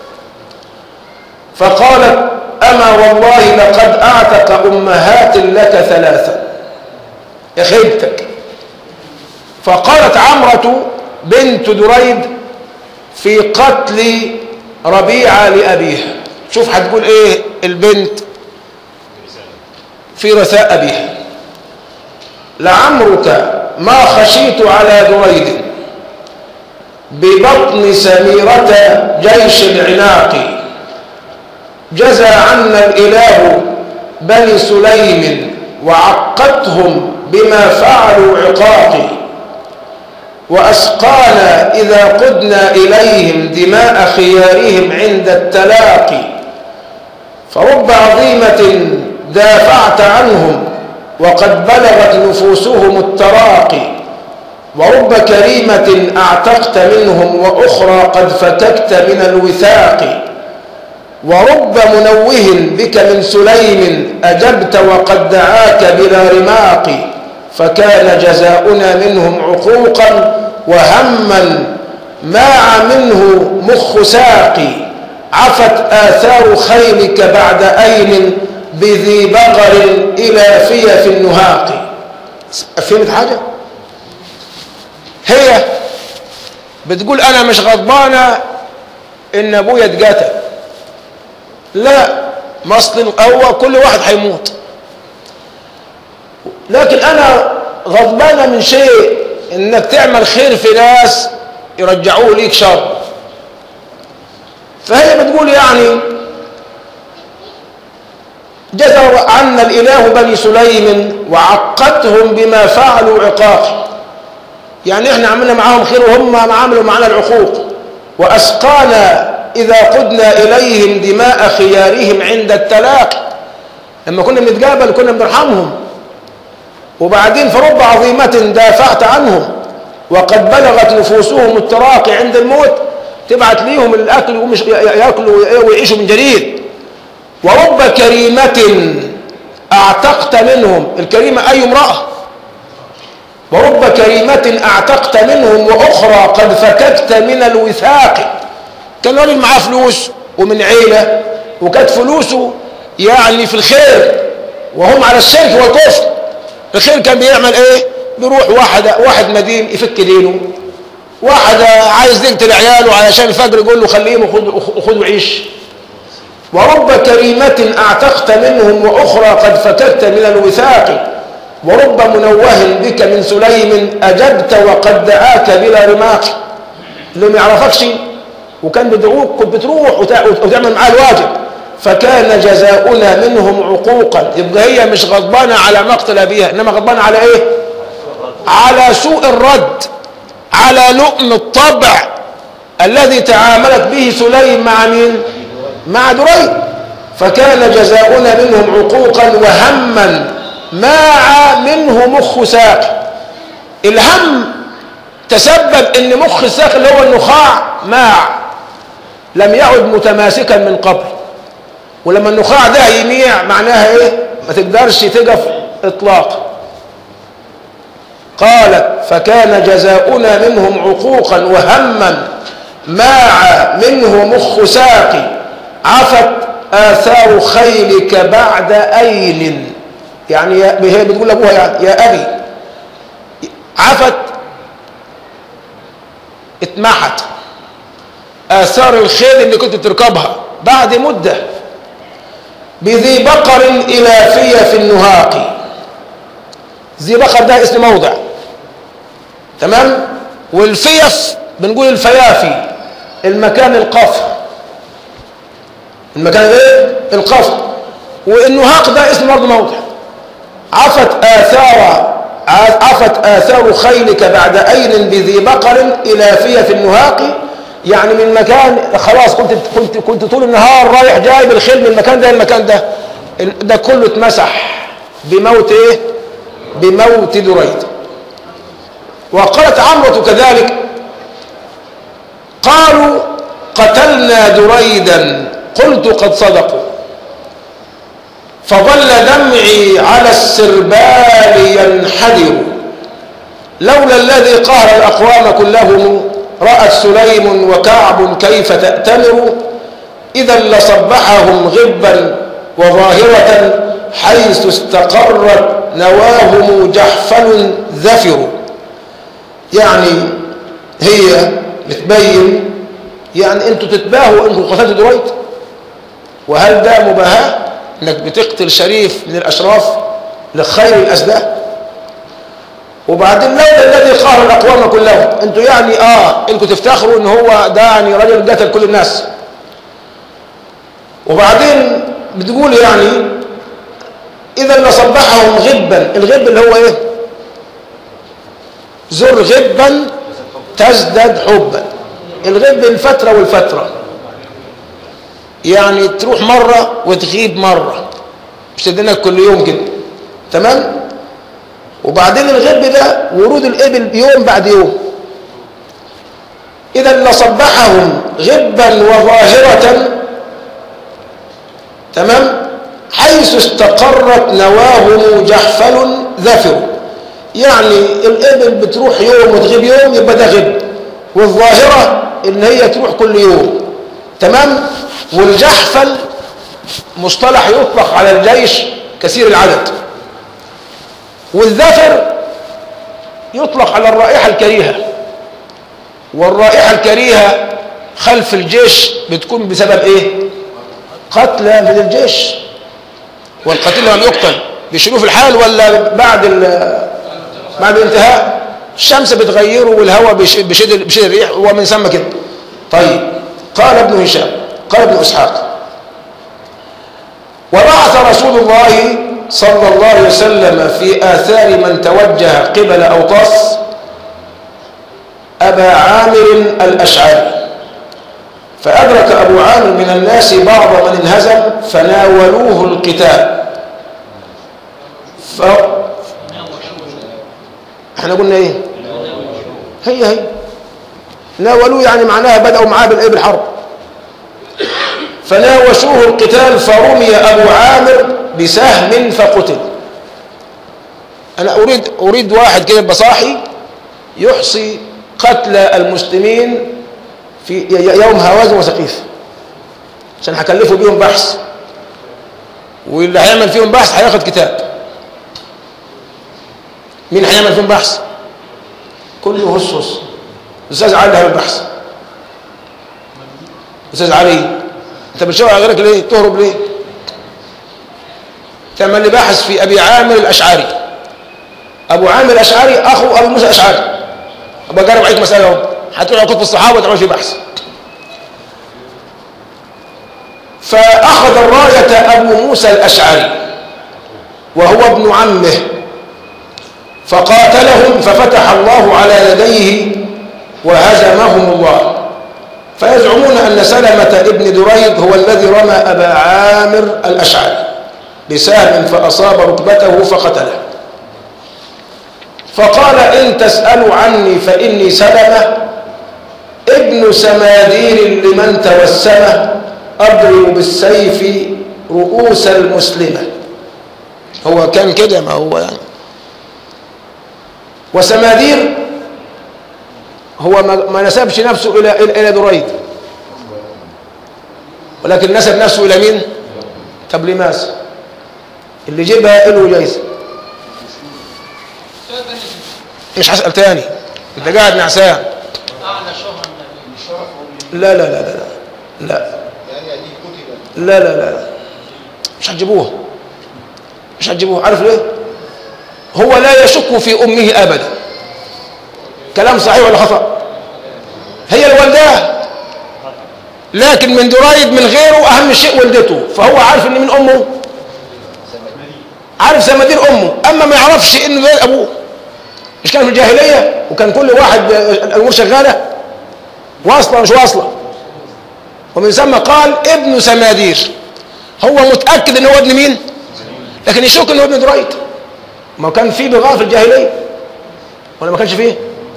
فقالت أما والله لقد أعتق أمهات لك ثلاثا يا خيبتك فقالت عمرة بنت دريد في قتل ربيعة لأبيها شوف هتقول إيه البنت في رثاء أبيها لعمرك ما خشيت على دريد ببطن سميرة جيش العناق جزى عنا الإله بني سليم وعقدتهم بما فعلوا عقاقي وأسقانا إذا قدنا إليهم دماء خيارهم عند التلاقي فرب عظيمة دافعت عنهم وقد بلغت نفوسهم التراقي ورب كريمة أعتقت منهم وأخرى قد فتكت من الوثاق ورب منوه بك من سليم أجبت وقد دعاك بلا رماق فكان جزاؤنا منهم عقوقا وهما ماع منه مخ ساقي عفت آثار خيلك بعد أين بذي بقر إلى في في النهاق فهمت حاجة هي بتقول أنا مش غضبانة إن أبويا اتقتل لا ما اصل هو كل واحد هيموت لكن أنا غضبانة من شيء إنك تعمل خير في ناس يرجعوه ليك شر فهي بتقول يعني جزى عنا الإله بني سليم وعقدتهم بما فعلوا عقاق يعني احنا عملنا معاهم خير وهم عملوا معنا العقوق وأسقانا إذا قدنا إليهم دماء خيارهم عند التلاقي لما كنا بنتقابل كنا بنرحمهم وبعدين فرب عظيمة دافعت عنهم وقد بلغت نفوسهم التراقي عند الموت تبعت ليهم الأكل يأكلوا ويعيشوا من جديد ورب كريمة أعتقت منهم الكريمة أي امرأة ورب كريمة أعتقت منهم وأخرى قد فككت من الوثاق كان راجل معاه فلوس ومن عيلة وكانت فلوسه يعني في الخير وهم على الشرك والكفر الخير كان بيعمل ايه بيروح واحد واحد مدين يفك دينه واحد عايز يقتل عياله علشان الفجر يقول له خليهم وخد وخد وعيش ورب كريمة أعتقت منهم وأخرى قد فككت من الوثاق ورب منوه بك من سليم أجبت وقد دعاك بلا رماق اللي ما يعرفكش وكان بيدعوك كنت بتروح وتعمل معاه الواجب فكان جزاؤنا منهم عقوقا يبقى هي مش غضبانة على مقتل أبيها إنما غضبانة على إيه على سوء الرد على لؤم الطبع الذي تعاملت به سليم مع مين مع دريد فكان جزاؤنا منهم عقوقا وهما ماع منه مخ ساق الهم تسبب ان مخ الساق اللي هو النخاع ماع لم يعد متماسكا من قبل ولما النخاع ده يميع معناها ايه ما تقدرش تقف اطلاقا قالت فكان جزاؤنا منهم عقوقا وهما ماع منه مخ ساقي عفت آثار خيلك بعد أيل يعني هي بتقول لأبوها يعني يا أبي عفت اتمحت آثار الخيل اللي كنت تركبها بعد مدة بذي بقر إلافية في النهاق ذي بقر ده اسم موضع تمام والفيف بنقول الفيافي المكان القفر المكان ايه القفر والنهاق ده اسم برضه موضع عفت آثار عفت آثار خيلك بعد أين بذي بقر إلافية في النهاق يعني من مكان خلاص كنت كنت كنت طول النهار رايح جاي بالخيل من المكان ده المكان ده ده كله اتمسح بموت ايه بموت دريد وقالت عمرة كذلك قالوا قتلنا دريدا قلت قد صدقوا فظل دمعي على السربال ينحدر لولا الذي قهر الأقوام كلهم رأت سليم وكعب كيف تأتمر إذا لصبحهم غبا وظاهرة حيث استقرت نواهم جحفل ذفر يعني هي بتبين يعني انتوا تتباهوا انكم قتلتوا دريد وهل ده مباهاة انك بتقتل شريف من الاشراف لخير الاسداء وبعدين لولا الذي قهر الاقوام كلهم انتوا يعني اه انكم تفتخروا ان هو ده يعني رجل قتل كل الناس وبعدين بتقول يعني اذا لصبحهم غبا الغب اللي هو ايه زر غبا تزداد حبا الغب الفترة والفترة يعني تروح مرة وتغيب مرة مش تدينك كل يوم كده تمام وبعدين الغب ده ورود الإبل يوم بعد يوم إذا لصبحهم غبا وظاهرة تمام حيث استقرت نواهم جحفل ذفر يعني الإبل بتروح يوم وتغيب يوم يبقى ده غب والظاهرة إن هي تروح كل يوم تمام والجحفل مصطلح يطلق على الجيش كثير العدد والذفر يطلق على الرائحة الكريهة والرائحة الكريهة خلف الجيش بتكون بسبب ايه قتلى من الجيش والقتيل لما يقتل بيشيلوه في الحال ولا بعد بعد الانتهاء الشمس بتغيره والهواء بيشد بيشد الريح ومن ثم كده طيب قال ابن هشام قال ابن اسحاق وبعث رسول الله صلى الله عليه وسلم في آثار من توجه قبل أوطاس أبا عامر الأشعري فأدرك أبو عامر من الناس بعض من انهزم فناولوه القتال ف... احنا قلنا ايه هي هي ناولوه يعني معناها بدأوا معاه بالايه بالحرب فناوشوه القتال فرمي أبو عامر بسهم فقتل أنا أريد أريد واحد كده بصاحي يحصي قتل المسلمين في يوم هوازن وسقيف عشان هكلفوا بيهم بحث واللي هيعمل فيهم بحث هياخد كتاب مين هيعمل فيهم بحث كله هص هص الاستاذ علي هيعمل بحث استاذ علي انت بتشاور على غيرك ليه تهرب ليه تعمل لي باحث في ابي عامر الاشعري ابو عامر الاشعري اخو ابو موسى الاشعري ابقى اجرب عليك مساله اهو هتروح على كتب الصحابه وتعمل في بحث فاخذ الرايه ابو موسى الاشعري وهو ابن عمه فقاتلهم ففتح الله على يديه وهزمهم الله فيزعمون أن سلمة ابن دريد هو الذي رمى أبا عامر الأشعري بسهم فأصاب ركبته فقتله فقال إن تسألوا عني فإني سلمة ابن سمادير لمن توسمه أضرب بالسيف رؤوس المسلمة هو كان كده ما هو يعني وسمادير هو ما نسبش نفسه إلى إلى دريد ولكن نسب نفسه إلى مين؟ طب لماذا؟ اللي جيبها له جايزة مش هسأل تاني انت قاعد نعسان لا لا لا لا لا لا لا لا لا مش هتجيبوها مش هتجيبوها عارف ليه؟ هو لا يشك في أمه أبدا كلام صحيح ولا خطأ هي الوالدة لكن من دريد من غيره أهم شيء والدته فهو عارف إن من أمه عارف سمادير أمه أما ما يعرفش إنه ده أبوه مش كان في الجاهلية وكان كل واحد الأمور شغالة واصلة مش واصلة ومن ثم قال ابن سمادير هو متأكد إن هو ابن مين لكن يشك إنه ابن دريد ما كان في بغاء في الجاهلية ولا ما كانش فيه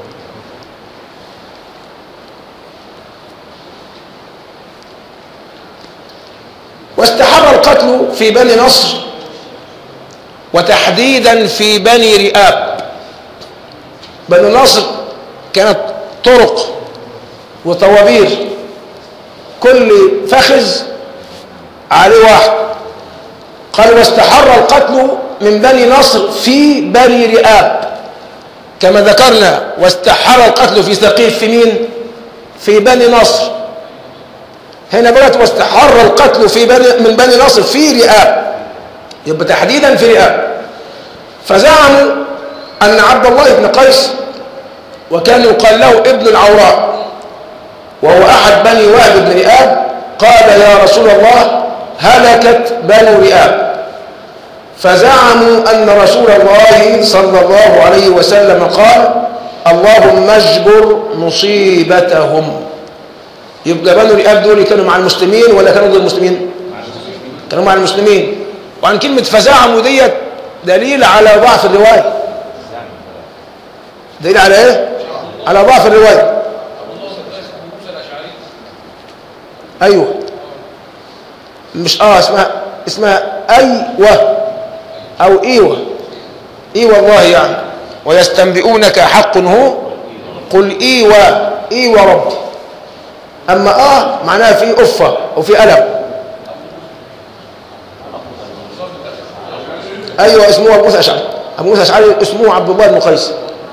واستحر القتل في بني نصر وتحديدا في بني رئاب بني نصر كانت طرق وطوابير كل فخذ عليه واحد قال واستحر القتل من بني نصر في بني رئاب كما ذكرنا واستحر القتل في ثقيف في مين في بني نصر هنا بقت واستحر القتل في بني من بني نصر في رئاب يبقى تحديدا في رئاب فزعموا أن عبد الله بن قيس وكان يقال له ابن العوراء وهو أحد بني وهب بن رئاب قال يا رسول الله هلكت بنو رئاب فزعموا أن رسول الله صلى الله عليه وسلم قال اللهم اجبر مصيبتهم يبقى بنو رئاب دول كانوا مع المسلمين ولا كانوا ضد المسلمين كانوا مع المسلمين وعن كلمة فزعموا ديت دليل على ضعف الرواية دليل على ايه على ضعف الرواية ايوه مش اه اسمها اسمها ايوه او ايوه اي والله يعني ويستنبئونك حق هو قل ايوه ايوه ربي اما اه معناها في افه وفي الم ايوه اسمه ابو موسى الاشعري ابو موسى الاشعري اسمه عبد الله بن قيس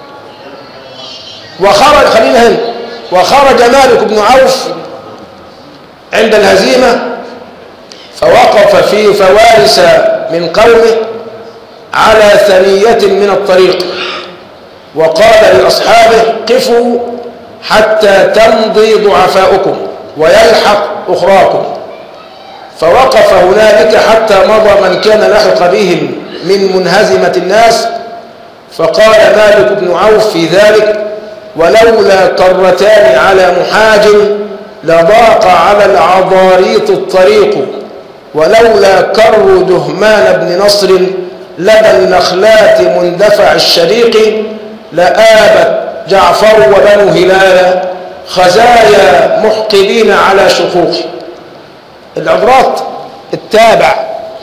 وخرج خلينا هنا وخرج مالك بن عوف عند الهزيمه فوقف في فوارس من قومه على ثنية من الطريق وقال لأصحابه قفوا حتى تمضي ضعفاؤكم ويلحق أخراكم فوقف هنالك حتى مضى من كان لحق بهم من منهزمة الناس فقال مالك بن عوف في ذلك ولولا كرتان على محاجر لضاق على العضاريط الطريق ولولا كر دهمان بن نصر لدى النخلات مندفع الشريق لآبت جعفر وبنو هلال خزايا محقبين على شقوق العذرات التابع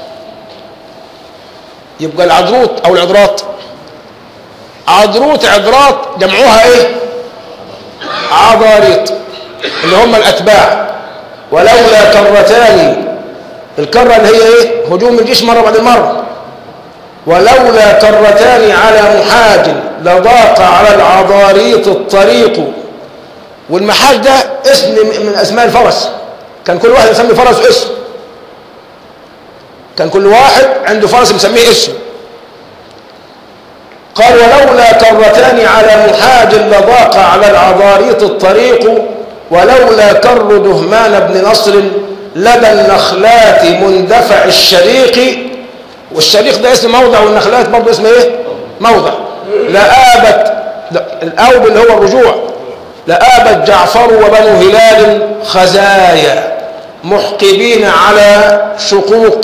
يبقى العذروت او العذرات عذروت عذرات جمعوها ايه عضاريط اللي هم الاتباع ولولا كرتان الكرة اللي هي ايه هجوم الجيش مرة بعد مرة ولولا كرتان على محاج لضاق على العضاريط الطريق والمحاج ده اسم من اسماء الفرس كان كل واحد يسمي فرس اسم كان كل واحد عنده فرس مسميه اسم قال ولولا كرتان على محاج لضاق على العضاريط الطريق ولولا كر دهمان بن نصر لدى النخلات مندفع الشريق والشريق ده اسم موضع والنخلات برضه اسم ايه موضع لآبت الأوب اللي هو الرجوع لآبت جعفر وبنو هلال خزايا محقبين على شقوق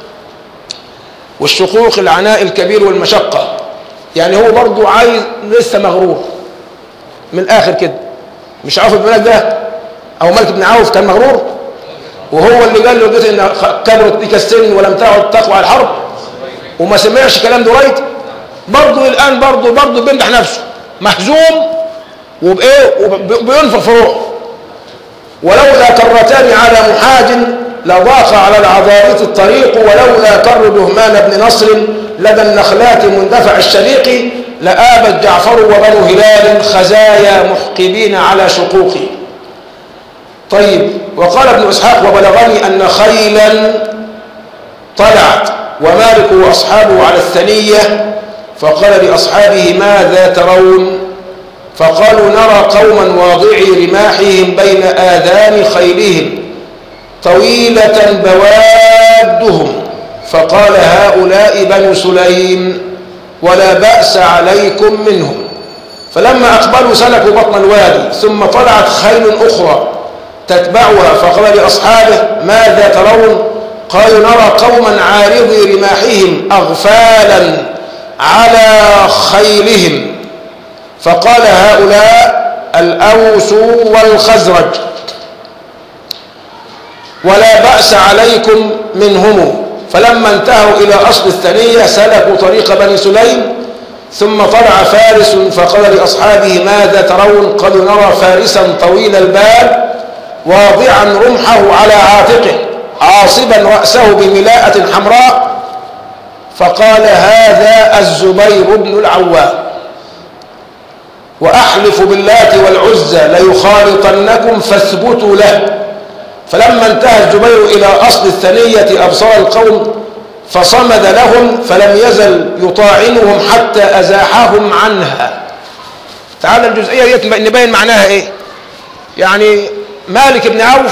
والشقوق العناء الكبير والمشقة يعني هو برضو عايز لسه مغرور من الآخر كده مش عوف بن مالك ده أو مالك بن عوف كان مغرور وهو اللي قال له قلت إن كبرت بك السن ولم تعد تقوى على الحرب وما سمعش كلام دريد برضو الآن برضو برضو بيمدح نفسه مهزوم وبإيه وبينفخ في روحه ولولا كرتان على محاج لضاق على العضاريط الطريق ولولا كر دهمان بن نصر لدى النخلات مندفع الشريق لآبت جعفر وبنو هلال خزايا محقبين على شقوق طيب وقال ابن إسحاق وبلغني أن خيلا طلعت ومالك وأصحابه على الثنية فقال لأصحابه ماذا ترون فقالوا نرى قوما واضعي رماحهم بين آذان خيلهم طويلة بوادهم فقال هؤلاء بنو سليم ولا بأس عليكم منهم فلما أقبلوا سلكوا بطن الوادي ثم طلعت خيل أخرى تتبعها فقال لأصحابه ماذا ترون قالوا نرى قوما عارضي رماحهم أغفالا على خيلهم فقال هؤلاء الأوس والخزرج ولا بأس عليكم منهم فلما انتهوا إلى أصل الثنية سلكوا طريق بني سليم ثم طلع فارس فقال لأصحابه ماذا ترون قالوا نرى فارسا طويل البال واضعا رمحه على عاتقه عاصبا رأسه بملاءة حمراء فقال هذا الزبير بن العوام وأحلف باللات والعزى ليخالطنكم فاثبتوا له فلما انتهى الزبير إلى أصل الثنية أبصر القوم فصمد لهم فلم يزل يطاعنهم حتى أزاحهم عنها تعال الجزئية دي نبين معناها إيه يعني مالك بن عوف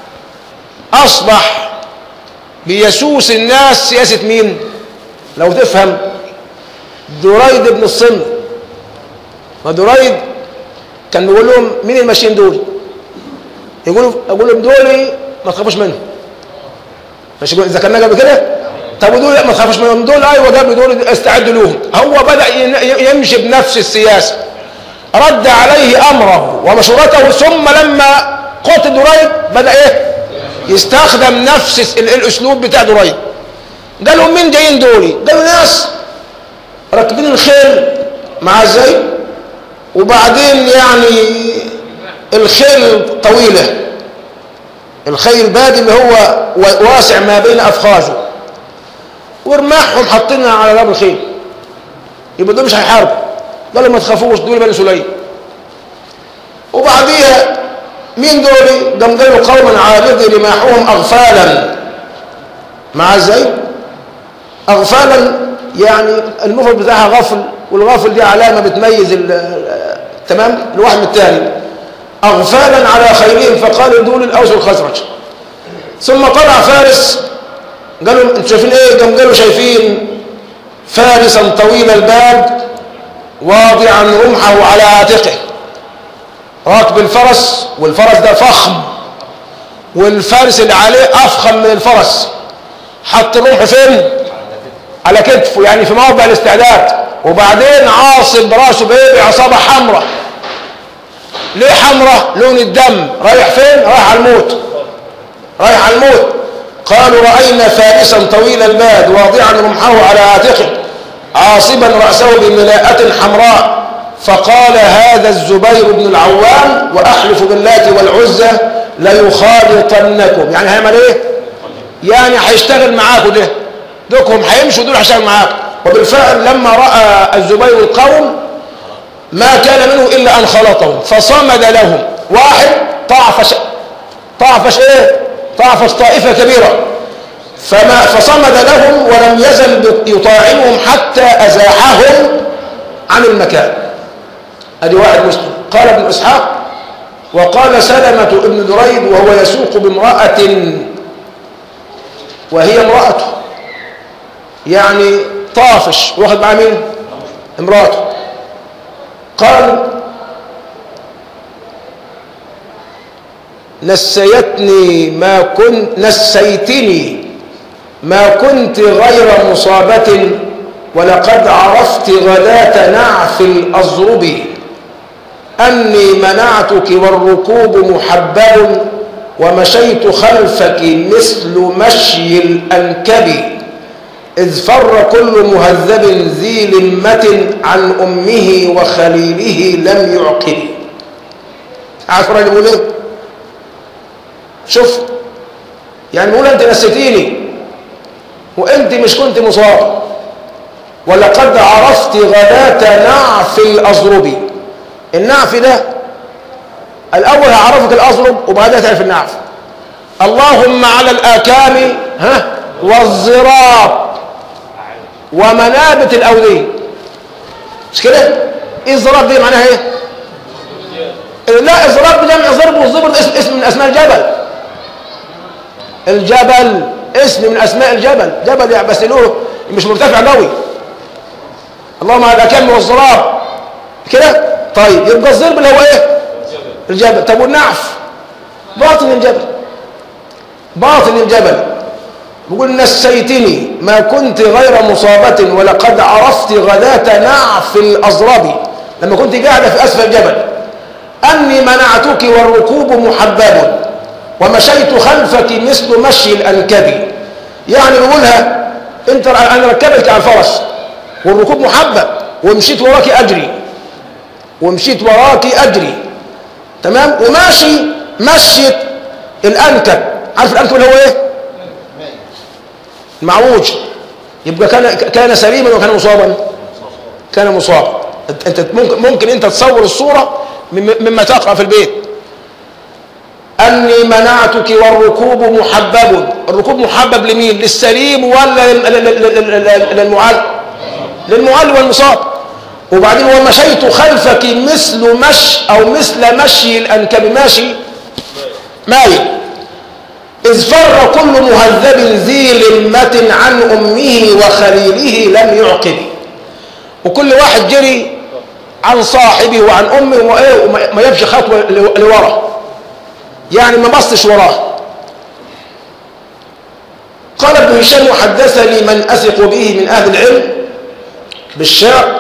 أصبح بيسوس الناس سياسة مين لو تفهم دريد بن الصن ودريد كان بيقول لهم مين الماشيين دول يقولوا اقول لهم دول ما تخافوش منهم مش اذا كنا قبل كده طب ودول ما تخافوش منهم دول ايوه قبل دول استعدوا لهم هو بدا يمشي بنفس السياسه رد عليه امره ومشورته ثم لما قتل دريد بدا ايه يستخدم نفس الاسلوب بتاع دريد قال لهم مين جايين دول قالوا ناس راكبين الخيل مع ازاي وبعدين يعني الخيل طويلة الخيل البادي اللي هو واسع ما بين أفخاذه ورماحهم حاطينها على باب الخيل يبقى دول مش هيحاربوا قالوا ما تخافوش دول بني سليم وبعديها مين دول قام قالوا قوما عارضي رماحهم أغفالا مع ازاي أغفالا يعني المفرد بتاعها غفل والغفل دي علامة بتميز تمام الواحد من الثاني أغفالا على خيرهم فقالوا دول الأوس والخزرج ثم طلع فارس قالوا انتوا شايفين ايه قام قالوا شايفين فارسا طويل الباب واضعا رمحه على عاتقه راكب الفرس والفرس ده فخم والفارس اللي عليه أفخم من الفرس حط الرمح فين على كتفه يعني في موضع الاستعداد وبعدين عاصب راسه بايه بعصابه حمراء ليه حمراء لون الدم رايح فين رايح على الموت رايح على الموت قالوا رأينا فارسا طويل الباد واضعا رمحه على عاتقه عاصبا رأسه بملاءة حمراء فقال هذا الزبير بن العوام وأحلف باللات والعزى ليخالطنكم يعني هيعمل ايه يعني هيشتغل معاكم ده دوكهم هيمشوا دول هيشتغل معاكم وبالفعل لما رأى الزبير القوم ما كان منه إلا أن خلطهم فصمد لهم واحد طعفش طعفش إيه طعفش طائفة كبيرة فما فصمد لهم ولم يزل يطاعنهم حتى أزاحهم عن المكان ادي واحد مسلم قال ابن اسحاق وقال سلمة ابن دريد وهو يسوق بامرأة وهي امرأته يعني طافش واخد معاه مين امرأته قال نسيتني ما كنت نسيتني ما كنت غير مصابة ولقد عرفت غداة نعف الأزرب أني منعتك والركوب محبب ومشيت خلفك مثل مشي الأنكب إذ فر كل مهذب ذي لمة عن أمه وخليله لم يعقل عارف الراجل بيقول ايه؟ شوف يعني بيقول انت نسيتيني وانت مش كنت مصاب ولقد عرفت غداة نعف الأزرب النعف ده الأول هعرفك الأزرب وبعدها تعرف النعف اللهم على الآكام ها والزراب ومنابت الأودية مش كده؟ ايه الزراب دي معناها ايه؟ لا الزراب بجمع ضرب والزبر اسم, اسم من اسماء الجبل الجبل اسم من اسماء الجبل جبل يعني بس له مش مرتفع قوي اللهم على الأكام والزراب كده طيب يبقى الضرب اللي هو ايه الجبل طب والنعف باطن الجبل باطن الجبل بيقول نسيتني ما كنت غير مصابة ولقد عرفت غداة نعف الأزرب لما كنت قاعدة في أسفل الجبل أني منعتك والركوب محبب ومشيت خلفك مثل مشي الأنكب يعني بيقولها انت انا ركبتك على الفرس والركوب محبب ومشيت وراك أجري ومشيت وراك أجري تمام وماشي مشيت الأنكب عارف الأنكب اللي هو ايه المعوج يبقى كان كان سليما وكان مصابا كان مصابا انت ممكن ممكن انت تصور الصوره مما تقرا في البيت اني منعتك والركوب محبب الركوب محبب لمين للسليم ولا للمعل للمعل والمصاب وبعدين ومشيت خلفك مثل مش او مثل مشي الانكب ماشي مايل إذ فر كل مهذب ذي لمة عن أمه وخليله لم يعقب وكل واحد جري عن صاحبه وعن أمه وما يمشي خطوة لورا يعني ما بصش وراه قال ابن هشام حدثني من أثق به من أهل العلم بالشعر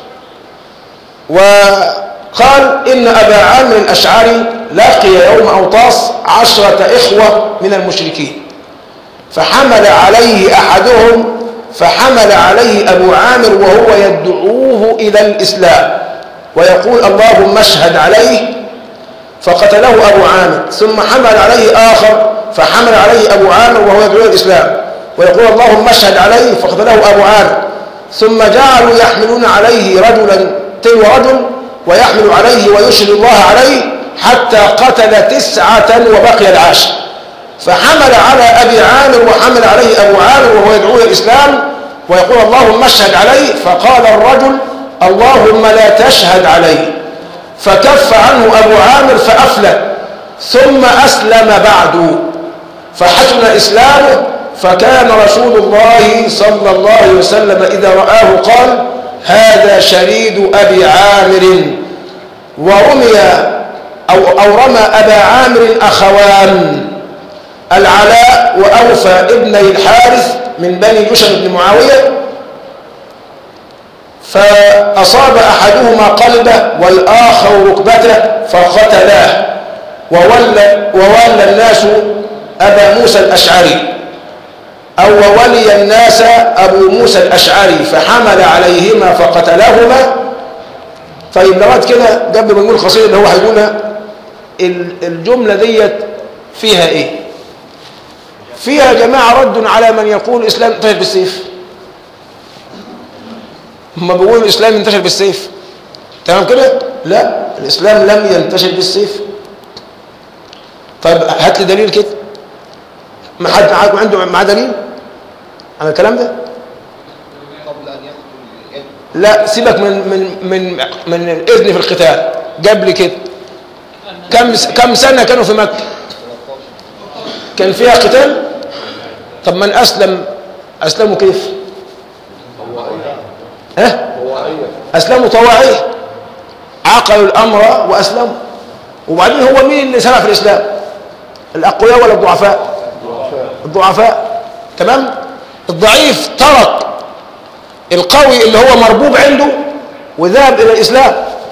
وقال إن أبا عامر الأشعري لقي يوم أوطاس عشرة إخوة من المشركين فحمل عليه أحدهم فحمل عليه أبو عامر وهو يدعوه إلى الإسلام ويقول اللهم اشهد عليه فقتله أبو عامر ثم حمل عليه آخر فحمل عليه أبو عامر وهو يدعو إلى الإسلام ويقول اللهم اشهد عليه فقتله أبو عامر ثم جعلوا يحملون عليه رجلا تلو رجل ويحمل عليه ويشهد الله عليه حتى قتل تسعة وبقي العاشر فحمل على أبي عامر وحمل عليه أبو عامر وهو يدعو إلى الإسلام ويقول اللهم اشهد عليه فقال الرجل اللهم لا تشهد عليه فكف عنه أبو عامر فأفلت ثم أسلم بعد فحسن إسلامه فكان رسول الله صلى الله عليه وسلم إذا رآه قال هذا شريد أبي عامر ورمي أو, أو رمى أبا عامر أخوان العلاء وأوفى ابني الحارث من بني جشم بن معاوية فأصاب أحدهما قلبه والآخر ركبته فقتلاه وولى, وولى الناس أبا موسى الأشعري أو وولي الناس أبو موسى الأشعري فحمل عليهما فقتلهما طيب لغايه كده قبل ما نقول القصيده اللي هو هيقولها الجمله ديت فيها ايه فيها يا جماعه رد على من يقول الاسلام طيب بالسيف هم بيقولوا الإسلام ينتشر بالسيف تمام كده لا الإسلام لم ينتشر بالسيف طيب هات لي دليل كده ما حد معاكم عنده معاه دليل على الكلام ده قبل ان يقتل الابن لا سيبك من من من من الاذن في القتال جاب لي كده كم كم سنه كانوا في مكه 13 كان فيها قتال طب من اسلم اسلموا كيف ها اسلموا طواعيه عقلوا الامر واسلموا وبعدين هو مين اللي سرع في الاسلام الاقوياء ولا الضعفاء الضعفاء تمام الضعيف ترك القوي اللي هو مربوب عنده وذهب الى الاسلام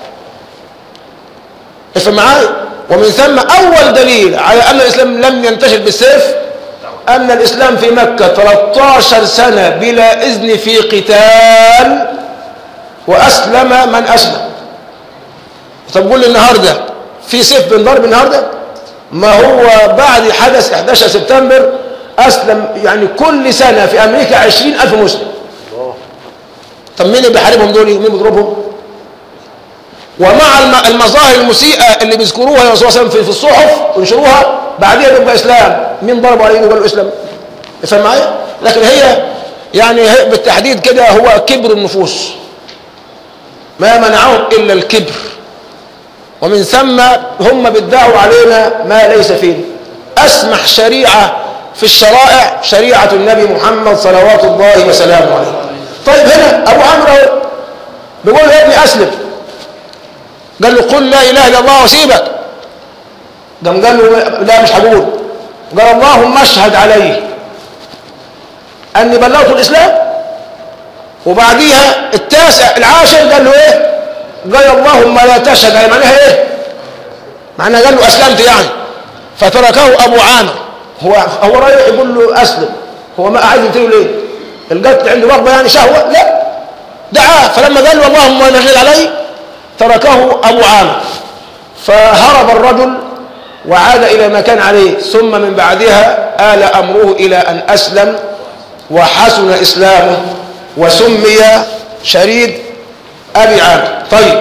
افهم معايا ومن ثم اول دليل على ان الاسلام لم ينتشر بالسيف ان الاسلام في مكه 13 سنه بلا اذن في قتال واسلم من اسلم طب قول لي النهارده في سيف بنضرب النهارده ما هو بعد حدث 11 سبتمبر اسلم يعني كل سنه في امريكا 20000 مسلم طب مين اللي بيحاربهم دول مين بيضربهم ومع الم- المظاهر المسيئة اللي بيذكروها الرسول صلى الله عليه وسلم في- في الصحف وينشروها بعدين يبقى إسلام مين ضربوا عليه وقالوا إسلام فاهم معايا لكن هي يعني هي بالتحديد كده هو كبر النفوس ما منعهم إلا الكبر ومن ثم هم بيدعوا علينا ما ليس فينا أسمح شريعة في الشرائع شريعة النبي محمد صلوات الله وسلامه عليه طيب هنا أبو عمرو أهو بيقول يا ابني أسلم قال له قل لا إله إلا الله وسيبك قام قال له لا مش هقول قال اللهم اشهد علي أني بلغت الإسلام وبعديها التاسع العاشر قال له إيه قال اللهم لا تشهد علي معناها إيه معناها قال له أسلمت يعني فتركه أبو عامر هو هو رايح يقول له أسلم هو ما عايز يقتله ليه القتل عنده رغبة يعني شهوة لا دعاه فلما قال له اللهم لا تشهد علي تركه أبو عامر فهرب الرجل وعاد إلى ما كان عليه ثم من بعدها آل أمره إلى أن أسلم وحسن إسلامه وسمي شريد أبي عامر طيب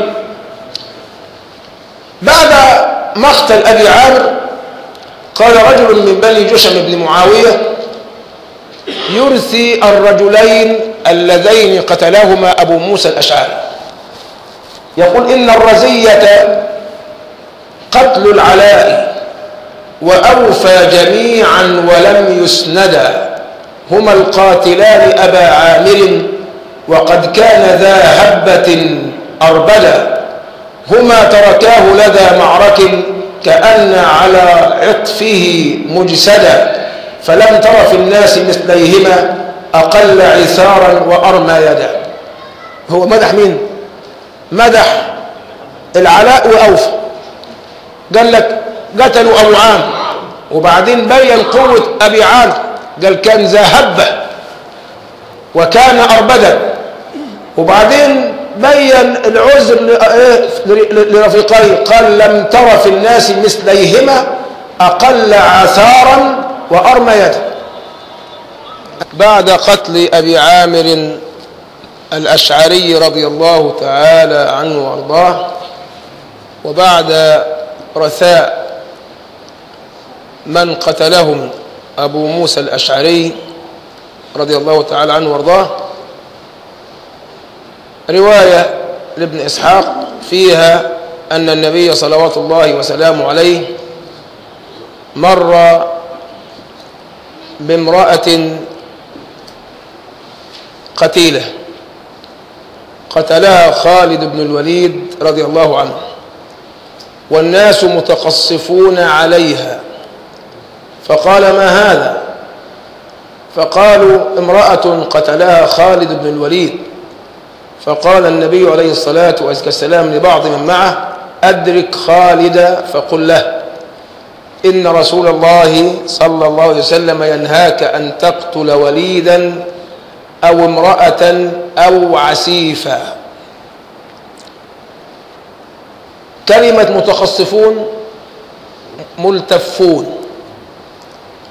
بعد مقتل أبي عامر قال رجل من بني جشم بن معاوية يرثي الرجلين اللذين قتلهما أبو موسى الأشعري يقول إن الرزية قتل العلاء وأوفى جميعا ولم يسندا هما القاتلان أبا عامر وقد كان ذا هبة أربدا هما تركاه لدى معرك كأن على عطفه مجسدا فلم تر في الناس مثليهما أقل عثارا وأرمى يدا هو مدح مين مدح العلاء وأوفى قال لك قتلوا أبو عامر وبعدين بين قوة أبي عامر قال كان ذا هبة وكان أربدا وبعدين بين العذر ل- إيه ل- لرفيقيه قال لم تر في الناس مثليهما أقل عثارا وأرمى يدا بعد قتل أبي عامر الأشعري رضي الله تعالى عنه وأرضاه وبعد رثاء من قتلهم أبو موسى الأشعري رضي الله تعالى عنه وارضاه رواية لابن إسحاق فيها أن النبي صلوات الله وسلامه عليه مر بامرأة قتيلة قتلها خالد بن الوليد رضي الله عنه والناس متقصفون عليها فقال ما هذا فقالوا امرأة قتلها خالد بن الوليد فقال النبي عليه الصلاة والسلام لبعض من معه أدرك خالد فقل له إن رسول الله صلى الله عليه وسلم ينهاك أن تقتل وليدا أو امرأة أو عسيفا كلمة متخصفون ملتفون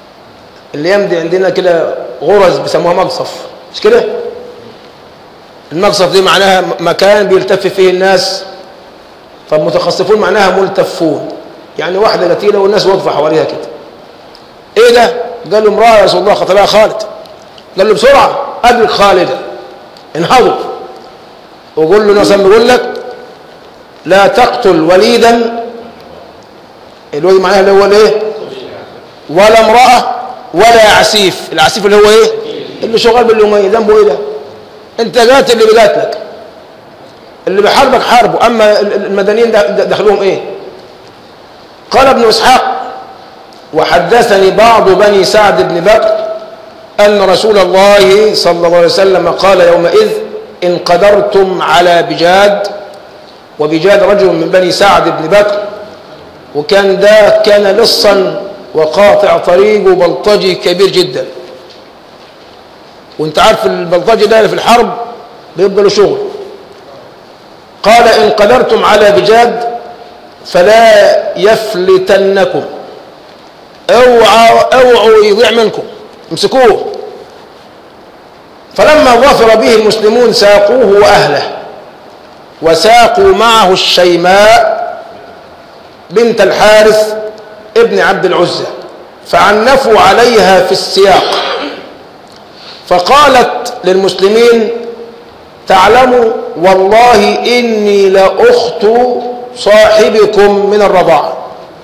الايام دي عندنا كده غرز بيسموها مقصف مش كده المقصف دي معناها م- مكان بيلتف فيه الناس طب متخصفون معناها ملتفون يعني واحدة قتيلة والناس واقفة حواليها كده ايه ده قال له امرأة يا رسول الله قتلها خالد قال له بسرعة أدرك خالدا انهضوا وقول له مثلا بيقول لك لا تقتل وليدا الوليد معناها اللي هو الايه ولا امرأة ولا عسيف العسيف اللي هو ايه اللي شغال باليومية ذنبه ايه ده انت قاتل اللي بيقاتلك اللي بيحاربك حاربه اما ال- ال- المدنيين ده- ده- دخلهم ايه قال ابن اسحاق وحدثني بعض بني سعد بن بكر أن رسول الله صلى الله عليه وسلم قال يومئذ إن قدرتم على بجاد وبجاد رجل من بني سعد بن بكر وكان ده كان لصا وقاطع طريق وبلطجي كبير جدا وانت عارف البلطجي ده في الحرب بيبقى له شغل قال إن قدرتم على بجاد فلا يفلتنكم اوعوا اوعوا يضيع منكم امسكوه فلما ظفر به المسلمون ساقوه واهله وساقوا معه الشيماء بنت الحارث ابن عبد العزى فعنفوا عليها في السياق فقالت للمسلمين تعلموا والله اني لاخت صاحبكم من الرضاعه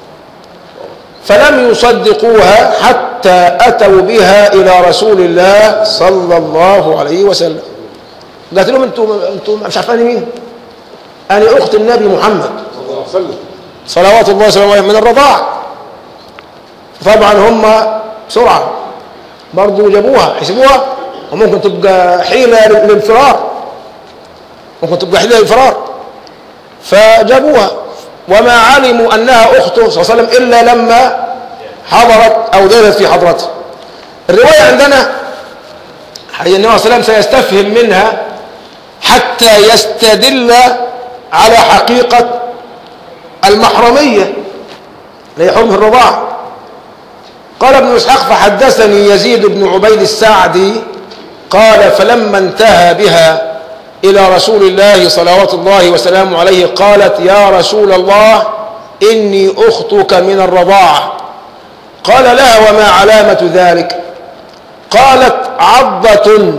فلم يصدقوها حتى أتوا بها إلى رسول الله صلى الله عليه وسلم قالت لهم انتم انتم مش عارفين مين أنا أخت النبي محمد صلوات الله وسلامه عليه من الرضاعة طبعا هم بسرعة برضو جابوها حسبوها وممكن تبقى حيلة للفرار ممكن تبقى حيلة للفرار فجابوها وما علموا أنها أخته صلى الله عليه وسلم إلا لما حضرت أو دخلت في حضرته الرواية عندنا حي النبي صلى الله عليه وسلم سيستفهم منها حتى يستدل على حقيقة المحرمية اللي هي حرمة الرضاعة قال ابن إسحاق فحدثني يزيد بن عبيد السعدي قال فلما انتهى بها إلى رسول الله صلوات الله وسلامه عليه قالت يا رسول الله إني أختك من الرضاعة قال لها وما علامة ذلك قالت عضة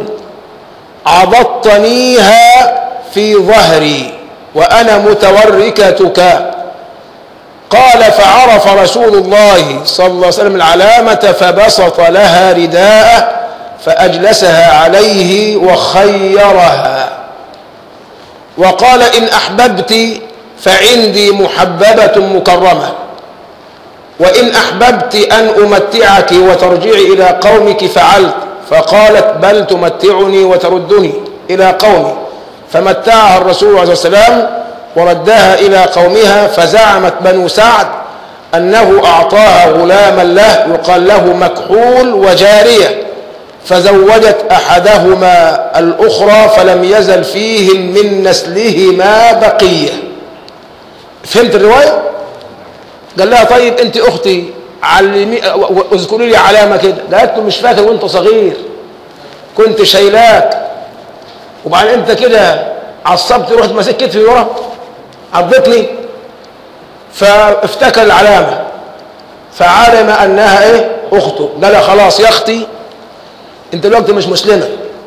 عضضتنيها في ظهري وأنا متوركتك قال فعرف رسول الله صلى الله عليه وسلم العلامة فبسط لها رداءه فأجلسها عليه وخيرها وقال إن أحببت فعندي محببة مكرمة وإن أحببت أن أمتعك وترجعي إلى قومك فعلت فقالت بل تمتعني وتردني إلى قومي فمتعها الرسول عليه الصلاة والسلام وردها إلى قومها فزعمت بنو سعد أنه أعطاها غلاما له يقال له مكحول وجارية فزوجت أحدهما الأخرى فلم يزل فيهم من نسلهما بقية فهمت الرواية؟ قال لها طيب أنت أختي علمي اذكري لي علامة كده قالت له مش فاكر وأنت صغير كنت شايلاك وبعدين أنت كده عصبت رحت ماسك كتفي ورا عضتني فافتكر العلامة فعلم أنها إيه أخته قال لها خلاص يا أختي أنت دلوقتي مش مسلمة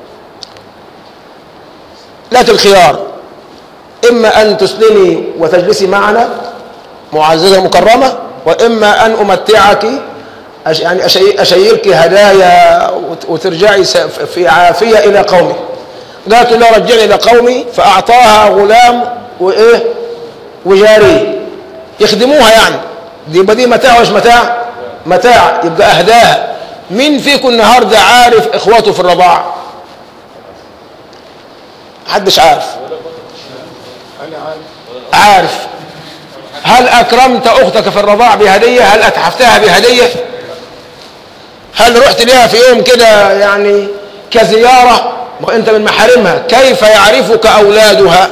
لك الخيار إما أن تسلمي وتجلسي معنا معززة مكرمة وإما أن أمتعك أش يعني أشي أشيرك هدايا وترجعي في عافية إلى قومك قالت له رجعني إلى قومي فأعطاها غلام وإيه وجاري يخدموها يعني دي يبقى دي متاع ولا مش متاع متاع يبقى أهداها مين فيكم النهارده عارف إخواته في الرضاعة محدش عارف عارف هل أكرمت أختك في الرضاع بهدية هل أتحفتها بهدية هل رحت لها في يوم كده يعني كزيارة وأنت من محارمها كيف يعرفك أولادها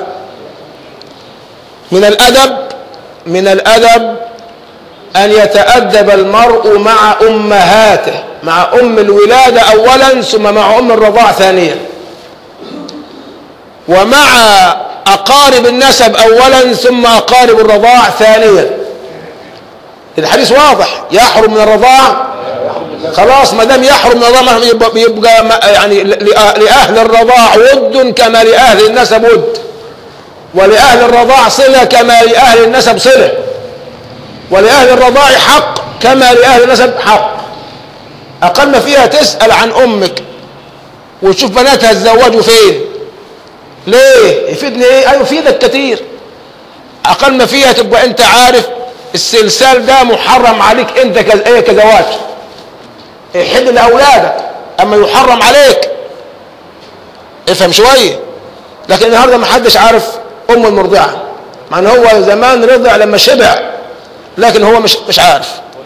من الأدب من الأدب أن يتأدب المرء مع أمهاته مع أم الولادة أولا ثم مع أم الرضاع ثانيا ومع أقارب النسب أولا ثم أقارب الرضاع ثانيا الحديث واضح يحرم من الرضاع خلاص ما دام يحرم من الرضاع يبقى, يبقى ما- يعني لأ- لأهل الرضاع ود كما لأهل النسب ود ولأهل الرضاع صلة كما لأهل النسب صلة ولأهل الرضاع حق كما لأهل النسب حق أقل ما فيها تسأل عن أمك وتشوف بناتها اتزوجوا فين ليه يفيدني ايه ايوه يفيدك كتير اقل ما فيها تبقى انت عارف السلسال ده محرم عليك انت كز... ايه كزواج يحل لاولادك اما يحرم عليك افهم شويه لكن النهارده ما حدش عارف ام المرضعه مع ان هو زمان رضع لما شبع لكن هو مش مش عارف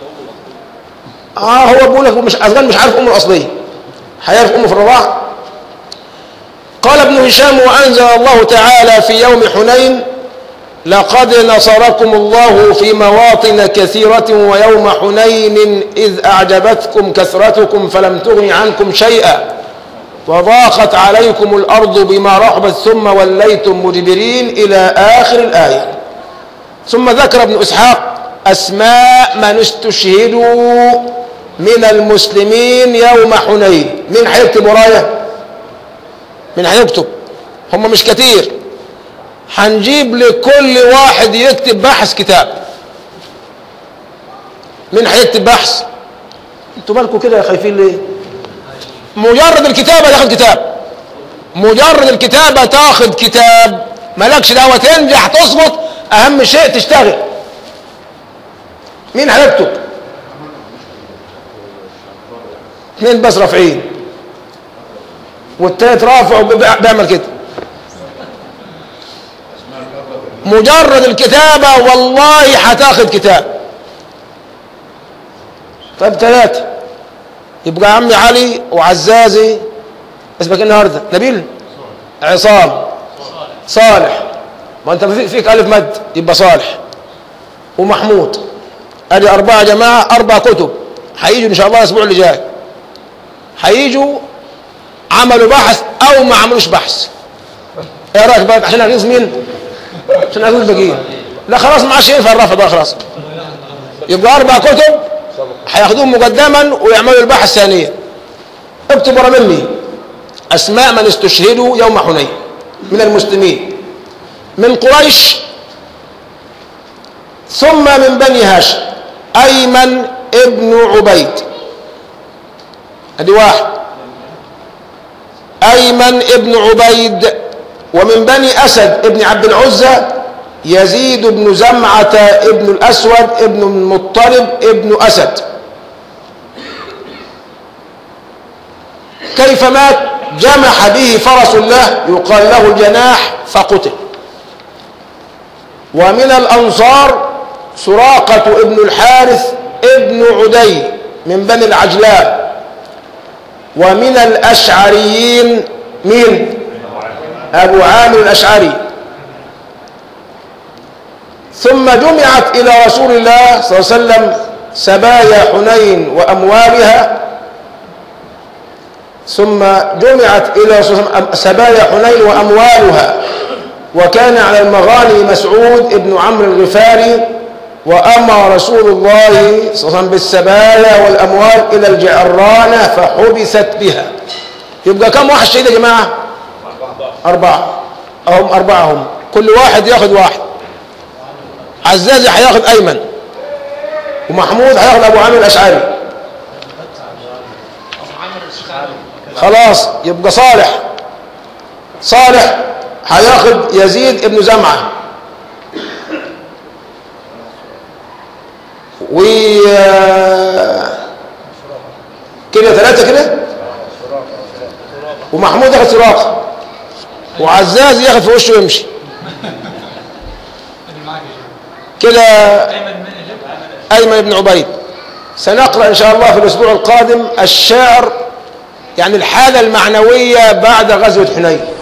اه هو بيقول لك مش اصلا مش عارف امه الاصليه هيعرف امه في الرضاعه قال ابن هشام وأنزل الله تعالى في يوم حنين لقد نصركم الله في مواطن كثيرة ويوم حنين إذ أعجبتكم كثرتكم فلم تغن عنكم شيئا وضاقت عليكم الأرض بما رحبت ثم وليتم مدبرين إلى آخر الآية ثم ذكر ابن إسحاق أسماء من استشهدوا من المسلمين يوم حنين مين هيكتب ورايا؟ من هيكتب هم مش كتير هنجيب لكل واحد يكتب بحث كتاب مين هيكتب بحث انتوا مالكم كده خايفين ليه مجرد الكتابة تاخد كتاب مجرد الكتابة تاخد كتاب مالكش دعوة تنجح تسقط اهم شيء تشتغل مين هيكتب اثنين بس رافعين والتالت رافع وبيع- بيعمل كده مجرد الكتابة والله هتاخد كتاب طيب ثلاثة يبقى عمي علي وعزازي اسمك إيه النهارده نبيل عصام صالح ما انت في- فيك الف مد يبقى صالح ومحمود ادي اربعه جماعه اربع كتب هيجوا ان شاء الله الاسبوع اللي جاي هيجوا عملوا بحث او ما عملوش بحث ايه رايك بقى عشان اغيظ مين عشان اغيظ الباقيين لا خلاص ما عادش ينفع الرفع بقى خلاص يبقى اربع كتب هياخدوهم مقدما ويعملوا البحث ثانيا اكتب ورا مني اسماء من استشهدوا يوم حنين من المسلمين من قريش ثم من بني هاشم ايمن ابن عبيد ادي واحد أيمن ابن عبيد ومن بني أسد ابن عبد العزة يزيد بن زمعة ابن الأسود ابن المطلب ابن أسد كيف مات جمح به فرس له يقال له الجناح فقتل ومن الأنصار سراقة ابن الحارث ابن عدي من بني العجلان ومن الأشعريين مين أبو عامر الأشعري ثم جمعت إلى رسول الله صلى الله عليه وسلم سبايا حنين وأموالها ثم جمعت إلى رسول الله صلى الله عليه وسلم سبايا حنين وأموالها وكان على المغاني مسعود ابن عمرو الغفاري وأمر رسول الله صلى الله عليه وسلم بالسبايا والأموال إلى الجعرانة فحبست بها يبقى كم واحد شهيد يا جماعة أربعة هم أربعة هم كل واحد ياخد واحد عزازي هياخد أيمن ومحمود هياخد أبو عامر الأشعري خلاص يبقى صالح صالح هياخد يزيد ابن زمعه و كده ثلاثة كده ومحمود ياخد سراقة وعزاز ياخد في وشه ويمشي كده أيمن بن عبيد سنقرأ إن شاء الله في الأسبوع القادم الشعر يعني الحالة المعنوية بعد غزوة حنين